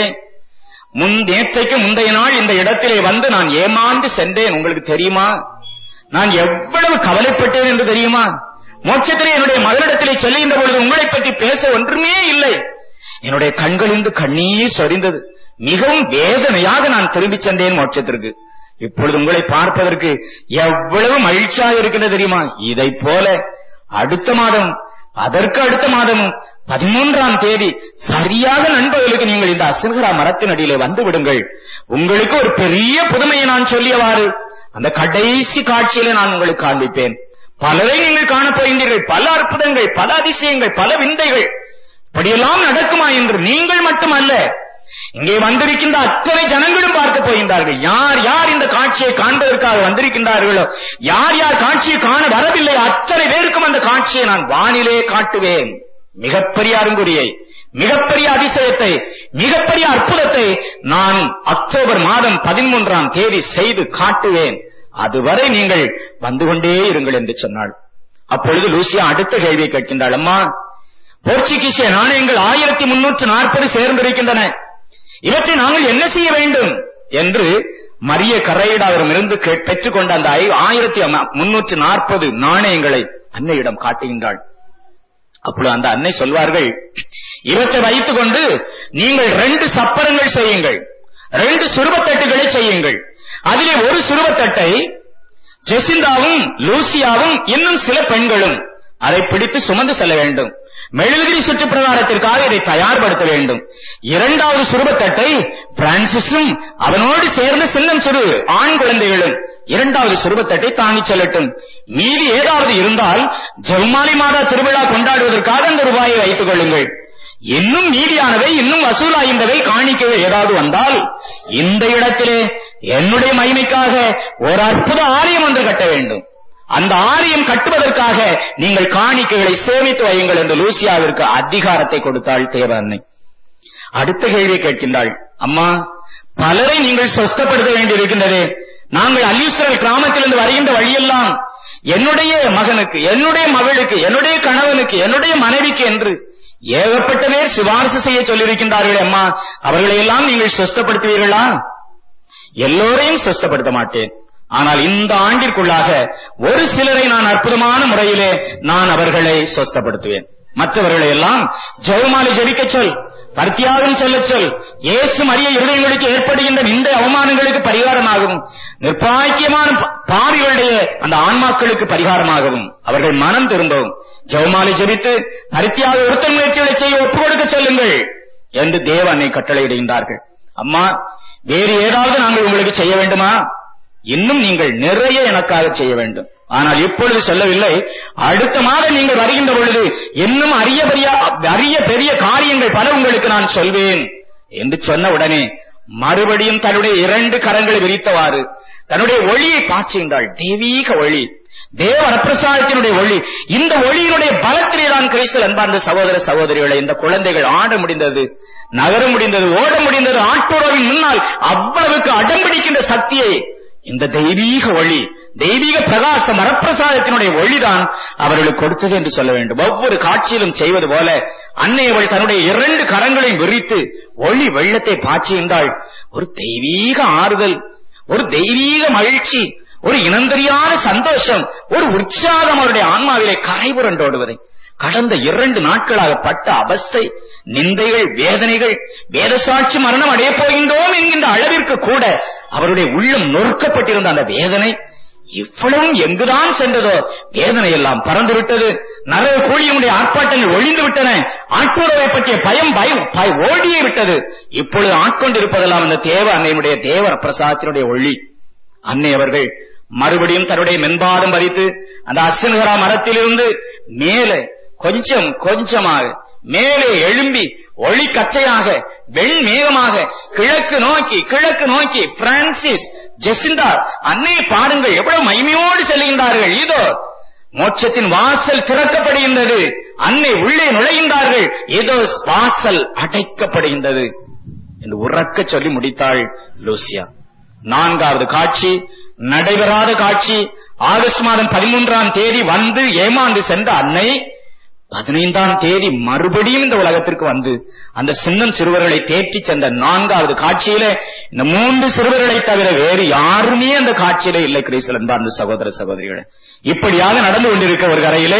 முன் நேற்றைக்கு முந்தைய நாள் இந்த இடத்திலே வந்து நான் ஏமாந்து சென்றேன் உங்களுக்கு தெரியுமா நான் எவ்வளவு கவலைப்பட்டேன் என்று தெரியுமா மோட்சத்திலே என்னுடைய மகளிடத்திலே செல்லுகின்ற பொழுது உங்களை பற்றி பேச ஒன்றுமே இல்லை என்னுடைய கண்களிலிருந்து கண்ணீர் சொரிந்தது மிகவும் வேதனையாக நான் திரும்பிச் சென்றேன் மோட்சத்திற்கு இப்பொழுது உங்களை பார்ப்பதற்கு எவ்வளவு மகிழ்ச்சியாக இருக்கின்றது தெரியுமா இதை போல அடுத்த மாதம் அதற்கு அடுத்த மாதமும் பதிமூன்றாம் தேதி சரியாக நண்பர்களுக்கு நீங்கள் இந்த அசிங்கரா மரத்தின் அடியிலே வந்து விடுங்கள் உங்களுக்கு ஒரு பெரிய புதுமையை நான் சொல்லியவாறு அந்த கடைசி காட்சியிலே நான் உங்களுக்கு காண்பிப்பேன் பலரை நீங்கள் காணப் போகின்றீர்கள் பல அற்புதங்கள் பல அதிசயங்கள் பல விந்தைகள் இப்படியெல்லாம் நடக்குமா என்று நீங்கள் மட்டுமல்ல இங்கே வந்திருக்கின்ற அத்தனை ஜனங்களும் பார்க்க போகின்றார்கள் யார் யார் இந்த காட்சியை காண்பதற்காக வந்திருக்கின்றார்களோ யார் யார் காட்சியை காண வரவில்லை அத்தனை பேருக்கும் அந்த காட்சியை நான் வானிலே காட்டுவேன் மிகப்பெரிய அருங்குறியை மிகப்பெரிய அதிசயத்தை மிகப்பெரிய அற்புதத்தை நான் அக்டோபர் மாதம் பதிமூன்றாம் தேதி செய்து காட்டுவேன் அதுவரை நீங்கள் வந்து கொண்டே இருங்கள் என்று சொன்னாள் அப்பொழுது லூசியா அடுத்த கேள்வியை கேட்கின்றாள் அம்மா போர்ச்சுகீசிய நாணயங்கள் ஆயிரத்தி முன்னூற்று நாற்பது சேர்ந்திருக்கின்றன இவற்றை நாங்கள் என்ன செய்ய வேண்டும் என்று மரிய கரையிடாவிடமிருந்து பெற்றுக்கொண்ட அந்த ஆயிரத்தி முன்னூற்று நாற்பது நாணயங்களை அன்னையிடம் காட்டுகின்றாள் அப்பொழுது அந்த அன்னை சொல்வார்கள் இவற்றை வைத்துக் கொண்டு நீங்கள் ரெண்டு சப்பரங்கள் செய்யுங்கள் ரெண்டு சுருபத்தட்டுகளை செய்யுங்கள் அதிலே ஒரு சுருபத்தட்டை ஜெசிந்தாவும் லூசியாவும் இன்னும் சில பெண்களும் அதை பிடித்து சுமந்து செல்ல வேண்டும் மெழுகிரி சுற்றுப்பிரகாரத்திற்காக இதை தயார்படுத்த வேண்டும் இரண்டாவது சுருபத்தட்டை பிரான்சிஸும் அவனோடு சேர்ந்த சின்னம் சிறு ஆண் குழந்தைகளும் இரண்டாவது சுருபத்தட்டை தாங்கிச் செல்லட்டும் மீதி ஏதாவது இருந்தால் ஜெவமாலி மாதா திருவிழா கொண்டாடுவதற்காக அந்த ரூபாயை வைத்துக் கொள்ளுங்கள் இன்னும் மீதியானவை இன்னும் வசூலாகின்றவை காணிக்கை ஏதாவது வந்தால் இந்த இடத்திலே என்னுடைய மகிமைக்காக ஒரு அற்புத ஆலயம் ஒன்று கட்ட வேண்டும் அந்த ஆலயம் கட்டுவதற்காக நீங்கள் காணிக்கைகளை சேமித்து வையுங்கள் என்று லூசியாவிற்கு அதிகாரத்தை கொடுத்தாள் தேவ அன்னை அடுத்த கேள்வி கேட்கின்றாள் அம்மா பலரை நீங்கள் சொஸ்தப்படுத்த வேண்டியிருக்கின்றது நாங்கள் அல்யூஸ்ரல் கிராமத்திலிருந்து வருகின்ற வழியெல்லாம் என்னுடைய மகனுக்கு என்னுடைய மகளுக்கு என்னுடைய கணவனுக்கு என்னுடைய மனைவிக்கு என்று ஏகப்பட்ட பேர் சிபாரிசு செய்ய சொல்லியிருக்கின்றார்கள் அம்மா அவர்களை எல்லாம் நீங்கள் சொஸ்தப்படுத்துவீர்களா எல்லோரையும் சொஸ்தப்படுத்த மாட்டேன் ஆனால் இந்த ஆண்டிற்குள்ளாக ஒரு சிலரை நான் அற்புதமான முறையிலே நான் அவர்களை சொஸ்தப்படுத்துவேன் மற்றவர்களை எல்லாம் ஜெவமாலை ஜெபிக்க சொல் பர்த்தியாகம் சொல்ல சொல் இயேசு மரிய இருதயங்களுக்கு ஏற்படுகின்ற இந்த அவமானங்களுக்கு பரிகாரமாகவும் நிர்பாக்கியமான பாவிகளுடைய அந்த ஆன்மாக்களுக்கு பரிகாரமாகவும் அவர்கள் மனம் திரும்பவும் ஜெவமாலை ஜெபித்து பரித்தியாக ஒருத்த முயற்சிகளை செய்ய ஒப்புக் கொடுக்க சொல்லுங்கள் என்று தேவனை கட்டளையிடுகின்றார்கள் அம்மா வேறு ஏதாவது நாங்கள் உங்களுக்கு செய்ய வேண்டுமா இன்னும் நீங்கள் நிறைய எனக்காக செய்ய வேண்டும் ஆனால் இப்பொழுது சொல்லவில்லை அடுத்த மாதம் நீங்கள் வருகின்ற பொழுது இன்னும் அரிய பெரிய அரிய பெரிய காரியங்கள் பல உங்களுக்கு நான் சொல்வேன் என்று சொன்ன உடனே மறுபடியும் தன்னுடைய இரண்டு கரங்களை விரித்தவாறு தன்னுடைய ஒளியை பாய்ச்சுகின்றாள் தெய்வீக ஒளி தேவ ரப்பிரசாதத்தினுடைய ஒளி இந்த ஒளியினுடைய பலத்திலே தான் கிறிஸ்தல் அன்பார்ந்த சகோதர சகோதரிகளை இந்த குழந்தைகள் ஆட முடிந்தது நகர முடிந்தது ஓட முடிந்தது ஆட்டோரவின் முன்னால் அவ்வளவுக்கு அடம்பிடிக்கின்ற சக்தியை இந்த தெய்வீக ஒளி தெய்வீக பிரகாசம் வரப்பிரசாதத்தினுடைய ஒளிதான் அவர்களுக்கு கொடுத்தது என்று சொல்ல வேண்டும் ஒவ்வொரு காட்சியிலும் செய்வது போல அன்னை அவள் தன்னுடைய இரண்டு கரங்களையும் விரித்து ஒளி வெள்ளத்தை பாய்ச்சுகின்றாள் ஒரு தெய்வீக ஆறுதல் ஒரு தெய்வீக மகிழ்ச்சி ஒரு இனந்தெரியாத சந்தோஷம் ஒரு உற்சாகம் அவருடைய ஆன்மாவிலே கரைபுரண்டோடுவதை கடந்த இரண்டு நாட்களாக பட்ட அவஸ்தை நிந்தைகள் வேதனைகள் வேதசாட்சி மரணம் அடையப் போகின்றோம் என்கின்ற அளவிற்கு கூட அவருடைய உள்ளம் நொறுக்கப்பட்டிருந்த அந்த வேதனை இவ்வளவும் எங்குதான் சென்றதோ வேதனை எல்லாம் பறந்து விட்டது நரக கூலியினுடைய ஆர்ப்பாட்டங்கள் ஒழிந்து விட்டன ஆட்புறவை பற்றிய பயம் பயம் பய- ஓடியே விட்டது இப்பொழுது ஆட்கொண்டிருப்பதெல்லாம் அந்த தேவ அன்னையினுடைய தேவ பிரசாதத்தினுடைய ஒளி அன்னை அவர்கள் மறுபடியும் தன்னுடைய மென்பாதம் பதித்து அந்த அசனுகரா மரத்திலிருந்து மேலே கொஞ்சம் கொஞ்சமாக மேலே எழும்பி ஒளி கச்சையாக வெண்மேகமாக கிழக்கு நோக்கி கிழக்கு நோக்கி பிரான்சிஸ் ஜெசிந்தா அன்னை பாருங்கள் எவ்வளவு மகிமையோடு செல்கின்றார்கள் இதோ மோட்சத்தின் வாசல் திறக்கப்படுகின்றது அன்னை உள்ளே நுழைகின்றார்கள் ஏதோ வாசல் அடைக்கப்படுகின்றது என்று உறக்க சொல்லி முடித்தாள் லூசியா நான்காவது காட்சி நடைபெறாத காட்சி ஆகஸ்ட் மாதம் பதிமூன்றாம் தேதி வந்து ஏமாந்து சென்ற அன்னை பதினைந்தாம் தேதி மறுபடியும் இந்த உலகத்திற்கு வந்து அந்த சின்னம் சிறுவர்களை தேற்றி சென்ற நான்காவது காட்சியிலே இந்த மூன்று சிறுவர்களை தவிர வேறு யாருமே அந்த காட்சியிலே இல்லை கிரீஸ்வல் அன்பார்ந்த சகோதர சகோதரிகளே இப்படியாக நடந்து கொண்டிருக்க ஒரு கரையிலே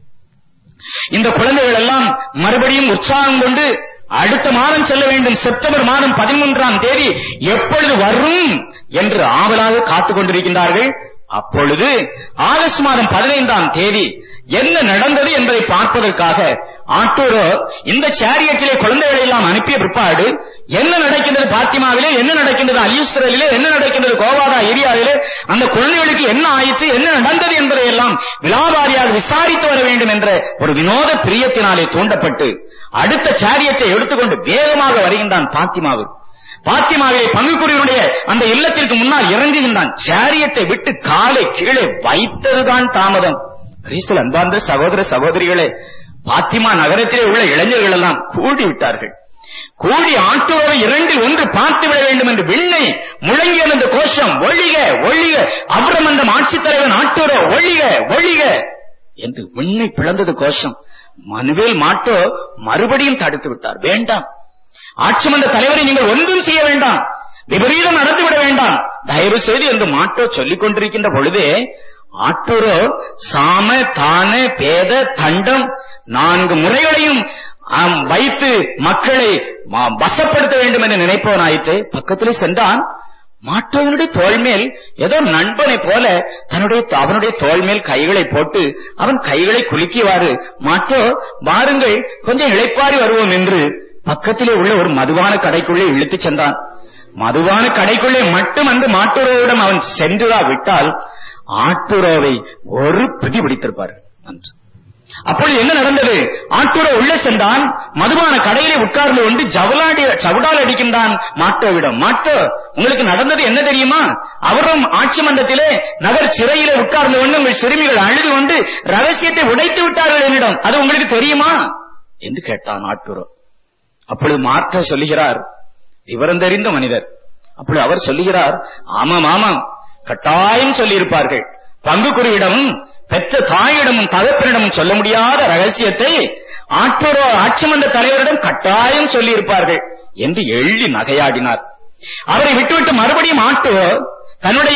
இந்த குழந்தைகள் எல்லாம் மறுபடியும் உற்சாகம் கொண்டு அடுத்த மாதம் செல்ல வேண்டும் செப்டம்பர் மாதம் பதிமூன்றாம் தேதி எப்பொழுது வரும் என்று ஆவலாக காத்துக் கொண்டிருக்கின்றார்கள் அப்பொழுது ஆகஸ்ட் மாதம் பதினைந்தாம் தேதி என்ன நடந்தது என்பதை பார்ப்பதற்காக ஆட்டோரோ இந்த சேரியட்டிலே குழந்தைகளை எல்லாம் அனுப்பிய பிற்பாடு என்ன நடக்கின்றது பாத்திமாவிலே என்ன நடக்கின்றது அலியுஸ்ரலிலே என்ன நடக்கின்றது கோவாடா ஏரியாவிலே அந்த குழந்தைகளுக்கு என்ன ஆயிற்று என்ன நடந்தது என்பதை எல்லாம் விலாபாரியாக விசாரித்து வர வேண்டும் என்ற ஒரு வினோத பிரியத்தினாலே தூண்டப்பட்டு அடுத்த சேரியட்டை எடுத்துக்கொண்டு வேகமாக வருகின்றான் பாத்திமாவு பாத்திமாவை பங்குக்குறியினுடைய அந்த இல்லத்திற்கு முன்னால் இறங்குகின்றான் சேரியத்தை விட்டு காலை கீழே வைத்ததுதான் தாமதம் கிறிஸ்தல் அன்பார்ந்த சகோதர சகோதரிகளே பாத்திமா நகரத்திலே உள்ள இளைஞர்கள் எல்லாம் கூடி விட்டார்கள் கூடி ஆட்டோவை இரண்டில் ஒன்று பார்த்து விட வேண்டும் என்று விண்ணை முழங்கிய அந்த கோஷம் ஒழிக ஒழிக அவரம் அந்த ஆட்சித் தலைவன் ஆட்டோரோ ஒழிக ஒழிக என்று விண்ணை பிளந்தது கோஷம் மனுவேல் மாட்டோ மறுபடியும் தடுத்து விட்டார் வேண்டாம் ஆட்சி மன்ற தலைவரை நீங்கள் ஒன்றும் செய்ய வேண்டாம் விபரீதம் நடந்துவிட வேண்டாம் தயவு செய்து என்று மாட்டோ சொல்லிக் கொண்டிருக்கின்ற பொழுதே ஆட்டோரோ சாம தான பேத தண்டம் நான்கு முறைகளையும் ஆம், வைத்து மக்களை ம- வசப்படுத்த வேண்டும் என்று நினைப்பவனாயிற்று பக்கத்திலே சென்றான் மாட்டவனுடைய தோள் மேல் ஏதோ நண்பனை போல தன்னுடைய அவனுடைய தோள் மேல் கைகளை போட்டு அவன் கைகளை குலுக்கிவாறு மாட்டோ வாருங்கள் கொஞ்சம் இளைப்பாரி வருவோம் என்று பக்கத்திலே உள்ள ஒரு மதுவான கடைக்குள்ளே இழுத்துச் சென்றான் மதுவான கடைக்குள்ளே மட்டும் அந்த மாட்டுரோவிடம் அவன் சென்றுதா விட்டால் ஆட்டுரோவை ஒரு பிடி பிடித்திருப்பார் அன்று அப்பொழுது என்ன நடந்தது ஆட்டூரோ உள்ளே சென்றான் மதுபான கடையிலே உட்கார்ந்து கொண்டு ஜவலாடி சவுடால் அடிக்கின்றான் மாட்டோவிடம் மாட்டோ உங்களுக்கு நடந்தது என்ன தெரியுமா அவரும் ஆட்சி மன்றத்திலே நகர் சிறையிலே உட்கார்ந்து கொண்டு உங்கள் சிறுமிகள் அழுது கொண்டு ரகசியத்தை உடைத்து விட்டார்கள் என்னிடம் அது உங்களுக்கு தெரியுமா என்று கேட்டான் ஆட்டூரோ அப்பொழுது மாற்ற சொல்லுகிறார் விவரம் தெரிந்த மனிதர் அப்பொழுது அவர் சொல்லுகிறார் ஆமாம் ஆமாம் கட்டாயம் சொல்லியிருப்பார்கள் பங்குக்குறியிடமும் பெற்ற தாயிடமும் தகப்பனிடமும் சொல்ல முடியாத ரகசியத்தை ஆட்டோரோ ஆட்சி மன்ற தலைவரிடம் கட்டாயம் சொல்லியிருப்பார்கள் என்று எள்ளி நகையாடினார் அவரை விட்டுவிட்டு மறுபடியும் ஆட்டோ தன்னுடைய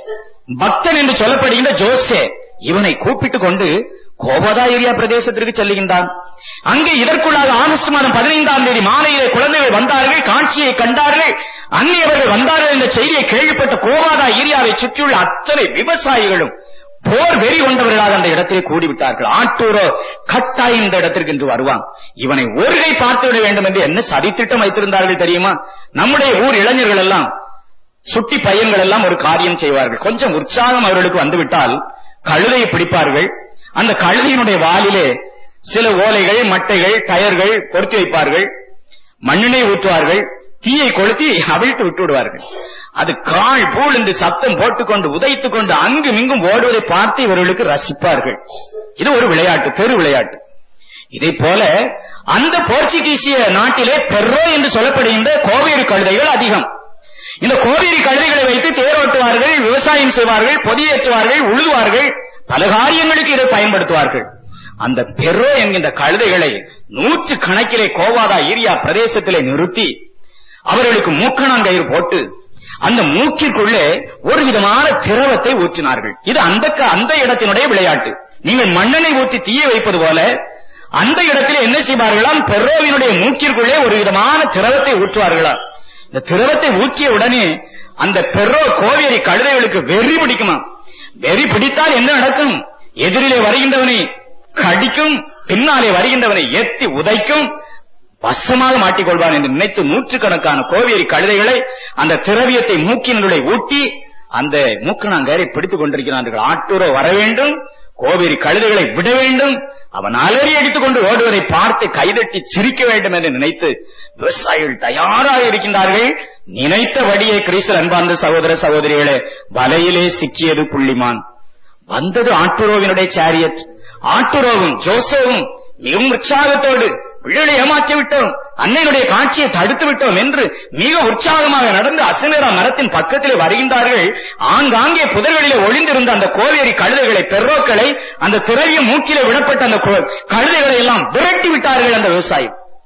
பக்தன் என்று சொல்லப்படுகின்ற ஜோசே இவனை கூப்பிட்டுக் கொண்டு கோபதா ஏரியா பிரதேசத்திற்கு செல்லுகின்றான் அங்கே இதற்குள்ளாக ஆகஸ்ட் மாதம் பதினைந்தாம் தேதி மாலையிலே குழந்தைகள் வந்தார்கள் காட்சியை கண்டார்கள் அன்னியவர்கள் வந்தார்கள் என்ற செய்தியை கேள்விப்பட்ட கோவாதா ஏரியாவை சுற்றியுள்ள அத்தனை விவசாயிகளும் போர் வெறி கொண்டவர்களாக அந்த இடத்திலே கூடிவிட்டார்கள் ஆட்டூரோ கட்டாய் இந்த இடத்திற்கு என்று வருவான் இவனை ஒருகை பார்த்து விட வேண்டும் என்று என்ன சதித்திட்டம் வைத்திருந்தார்கள் தெரியுமா நம்முடைய ஊர் இளைஞர்கள் எல்லாம் சுட்டி பையன்கள் எல்லாம் ஒரு காரியம் செய்வார்கள் கொஞ்சம் உற்சாகம் அவர்களுக்கு வந்துவிட்டால் கழுதையை பிடிப்பார்கள் அந்த கழுதையினுடைய வாலிலே சில ஓலைகள் மட்டைகள் டயர்கள் பொருத்தி வைப்பார்கள் மண்ணினை ஊற்றுவார்கள் தீயை கொளுத்தி அவிழ்த்து விட்டு விடுவார்கள் அது கால் பூழ்ந்து சத்தம் போட்டுக்கொண்டு உதைத்துக் கொண்டு அங்கும் இங்கும் ஓடுவதை பார்த்து இவர்களுக்கு ரசிப்பார்கள் இது ஒரு விளையாட்டு தெரு விளையாட்டு இதை போல அந்த போர்ச்சுகீசிய நாட்டிலே பெர்ரோ என்று சொல்லப்படுகின்ற கோவேறு கழுதைகள் அதிகம் இந்த கோவேரி கழுதைகளை வைத்து தேரோட்டுவார்கள் விவசாயம் செய்வார்கள் பொதியேற்றுவார்கள் உழுதுவார்கள் பல காரியங்களுக்கு இதை பயன்படுத்துவார்கள் அந்த பெர்ரோ என்கின்ற கழுதைகளை நூற்று கணக்கிலே கோவாதா ஏரியா பிரதேசத்திலே நிறுத்தி அவர்களுக்கு மூக்கணாங்கயிறு போட்டு அந்த மூக்கிற்குள்ளே ஒரு விதமான திரவத்தை ஊற்றினார்கள் இது அந்த க- அந்த இடத்தினுடைய விளையாட்டு நீங்கள் மண்ணெண்ணெய் ஊற்றி தீய வைப்பது போல அந்த இடத்தில் என்ன செய்வார்களாம் பெர்ரோவினுடைய மூக்கிற்குள்ளே ஒரு விதமான திரவத்தை ஊற்றுவார்களா இந்த திரவத்தை ஊற்றிய உடனே அந்த பெர்ரோ கோவேரி கழுதைகளுக்கு வெறி பிடிக்குமா வெறி பிடித்தால் என்ன நடக்கும் எதிரிலே வருகின்றவனை கடிக்கும் பின்னாலே வருகின்றவனை எத்தி உதைக்கும் வசமாக மாட்டிக்கொள்வான் என்று நினைத்து நூற்றுக்கணக்கான கோவேரி கழுதைகளை அந்த திரவியத்தை மூக்கினுடைய ஊட்டி அந்த மூக்கணாங்கரை பிடித்துக் கொண்டிருக்கிறார்கள் ஆட்டூரோ வர வேண்டும் கோவேரி கழுதைகளை விட வேண்டும் அவன் அலறி அடித்துக் கொண்டு ஓடுவதை பார்த்து கைதட்டி சிரிக்க வேண்டும் என்று நினைத்து விவசாயிகள் தயாராக இருக்கின்றார்கள் நினைத்தபடியே கிறிஸ்தல் அன்பார்ந்த சகோதர சகோதரிகளே வலையிலே சிக்கியது புள்ளிமான் வந்தது ஆட்டுரோவினுடைய சேரியட் ஆட்டுரோவும் ஜோசோவும் மிகவும் உற்சாகத்தோடு பிள்ளைகளை ஏமாற்றி விட்டோம் அன்னையினுடைய காட்சியை தடுத்து விட்டோம் என்று மிக உற்சாகமாக நடந்து அசமேரா மரத்தின் பக்கத்திலே வருகின்றார்கள் ஆங்காங்கே புதர்களிலே ஒளிந்திருந்த அந்த கோவேரி கழுதைகளை பெரோக்களை அந்த திரவிய மூக்கிலே விடப்பட்ட அந்த கோ- கழுதைகளை எல்லாம் விரட்டி விட்டார்கள் அந்த விவசாயி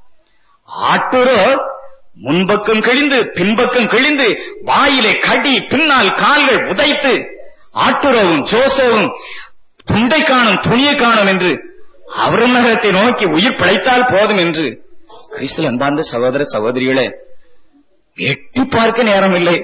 ஆட்டூரோ முன்பக்கம் கிழிந்து பின்பக்கம் கிழிந்து வாயிலே கடி பின்னால் கால்கள் உதைத்து ஆட்டுரோவும் ஜோசோவும் துண்டை காணும் துணியை காணும் என்று அவரும் நகரத்தை நோக்கி உயிர் பிழைத்தால் போதும் என்று கிறிஸ்துவ அன்பார்ந்த சகோதர சகோதரிகளே எட்டி பார்க்க நேரம் இல்லை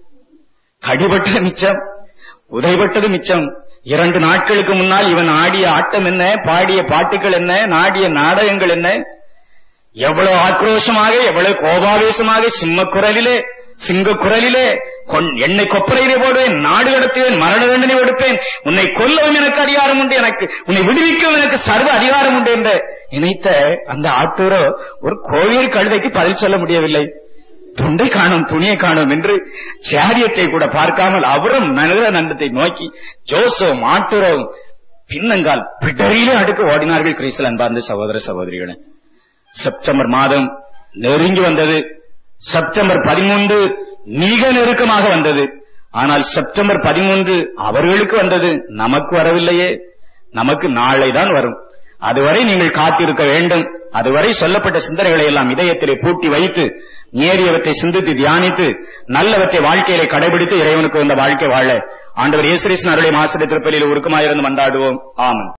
கடிபட்டது மிச்சம் உதைபட்டது மிச்சம் இரண்டு நாட்களுக்கு முன்னால் இவன் ஆடிய ஆட்டம் என்ன பாடிய பாட்டுகள் என்ன நாடிய நாடகங்கள் என்ன எவ்வளவு ஆக்ரோஷமாக எவ்வளவு கோபாவேசமாக சிம்ம குரலிலே சிங்க குரலிலே கொன்- என்னை கொப்பரையிலே போடுவேன் நாடு கடத்துவேன் மரண தண்டனை கொடுப்பேன் உன்னை கொல்லவும் எனக்கு அதிகாரம் உண்டு எனக்கு உன்னை விடுவிக்கவும் எனக்கு சர்வ அதிகாரம் உண்டு என்று நினைத்த அந்த ஆட்டூரோ ஒரு கோவில் கழுதைக்கு பதில் சொல்ல முடியவில்லை துண்டை காணும் துணியை காணும் என்று சேரியத்தை கூட பார்க்காமல் அவரும் மனித நண்டத்தை நோக்கி ஜோசோ மாட்டுரோவும் பின்னங்கால் பிடரியிலே அடுக்க ஓடினார்கள் கிறிஸ்தல் அன்பார்ந்த சகோதர சகோதரிகளே செப்டம்பர் மாதம் நெருங்கி வந்தது செப்டம்பர் பதிமூன்று மிக நெருக்கமாக வந்தது ஆனால் செப்டம்பர் பதிமூன்று அவர்களுக்கு வந்தது நமக்கு வரவில்லையே நமக்கு நாளை தான் வரும் அதுவரை நீங்கள் காத்திருக்க வேண்டும் அதுவரை சொல்லப்பட்ட சிந்தனைகளை எல்லாம் இதயத்திலே பூட்டி வைத்து நேரியவற்றை சிந்தித்து தியானித்து நல்லவற்றை வாழ்க்கையிலே கடைபிடித்து இறைவனுக்கு வந்த வாழ்க்கை வாழ ஆண்டவர் இயேசுரிசன் அருளை மாசிட திருப்பலியில் உருக்கமாயிருந்து மன்றாடுவோம் ஆமன்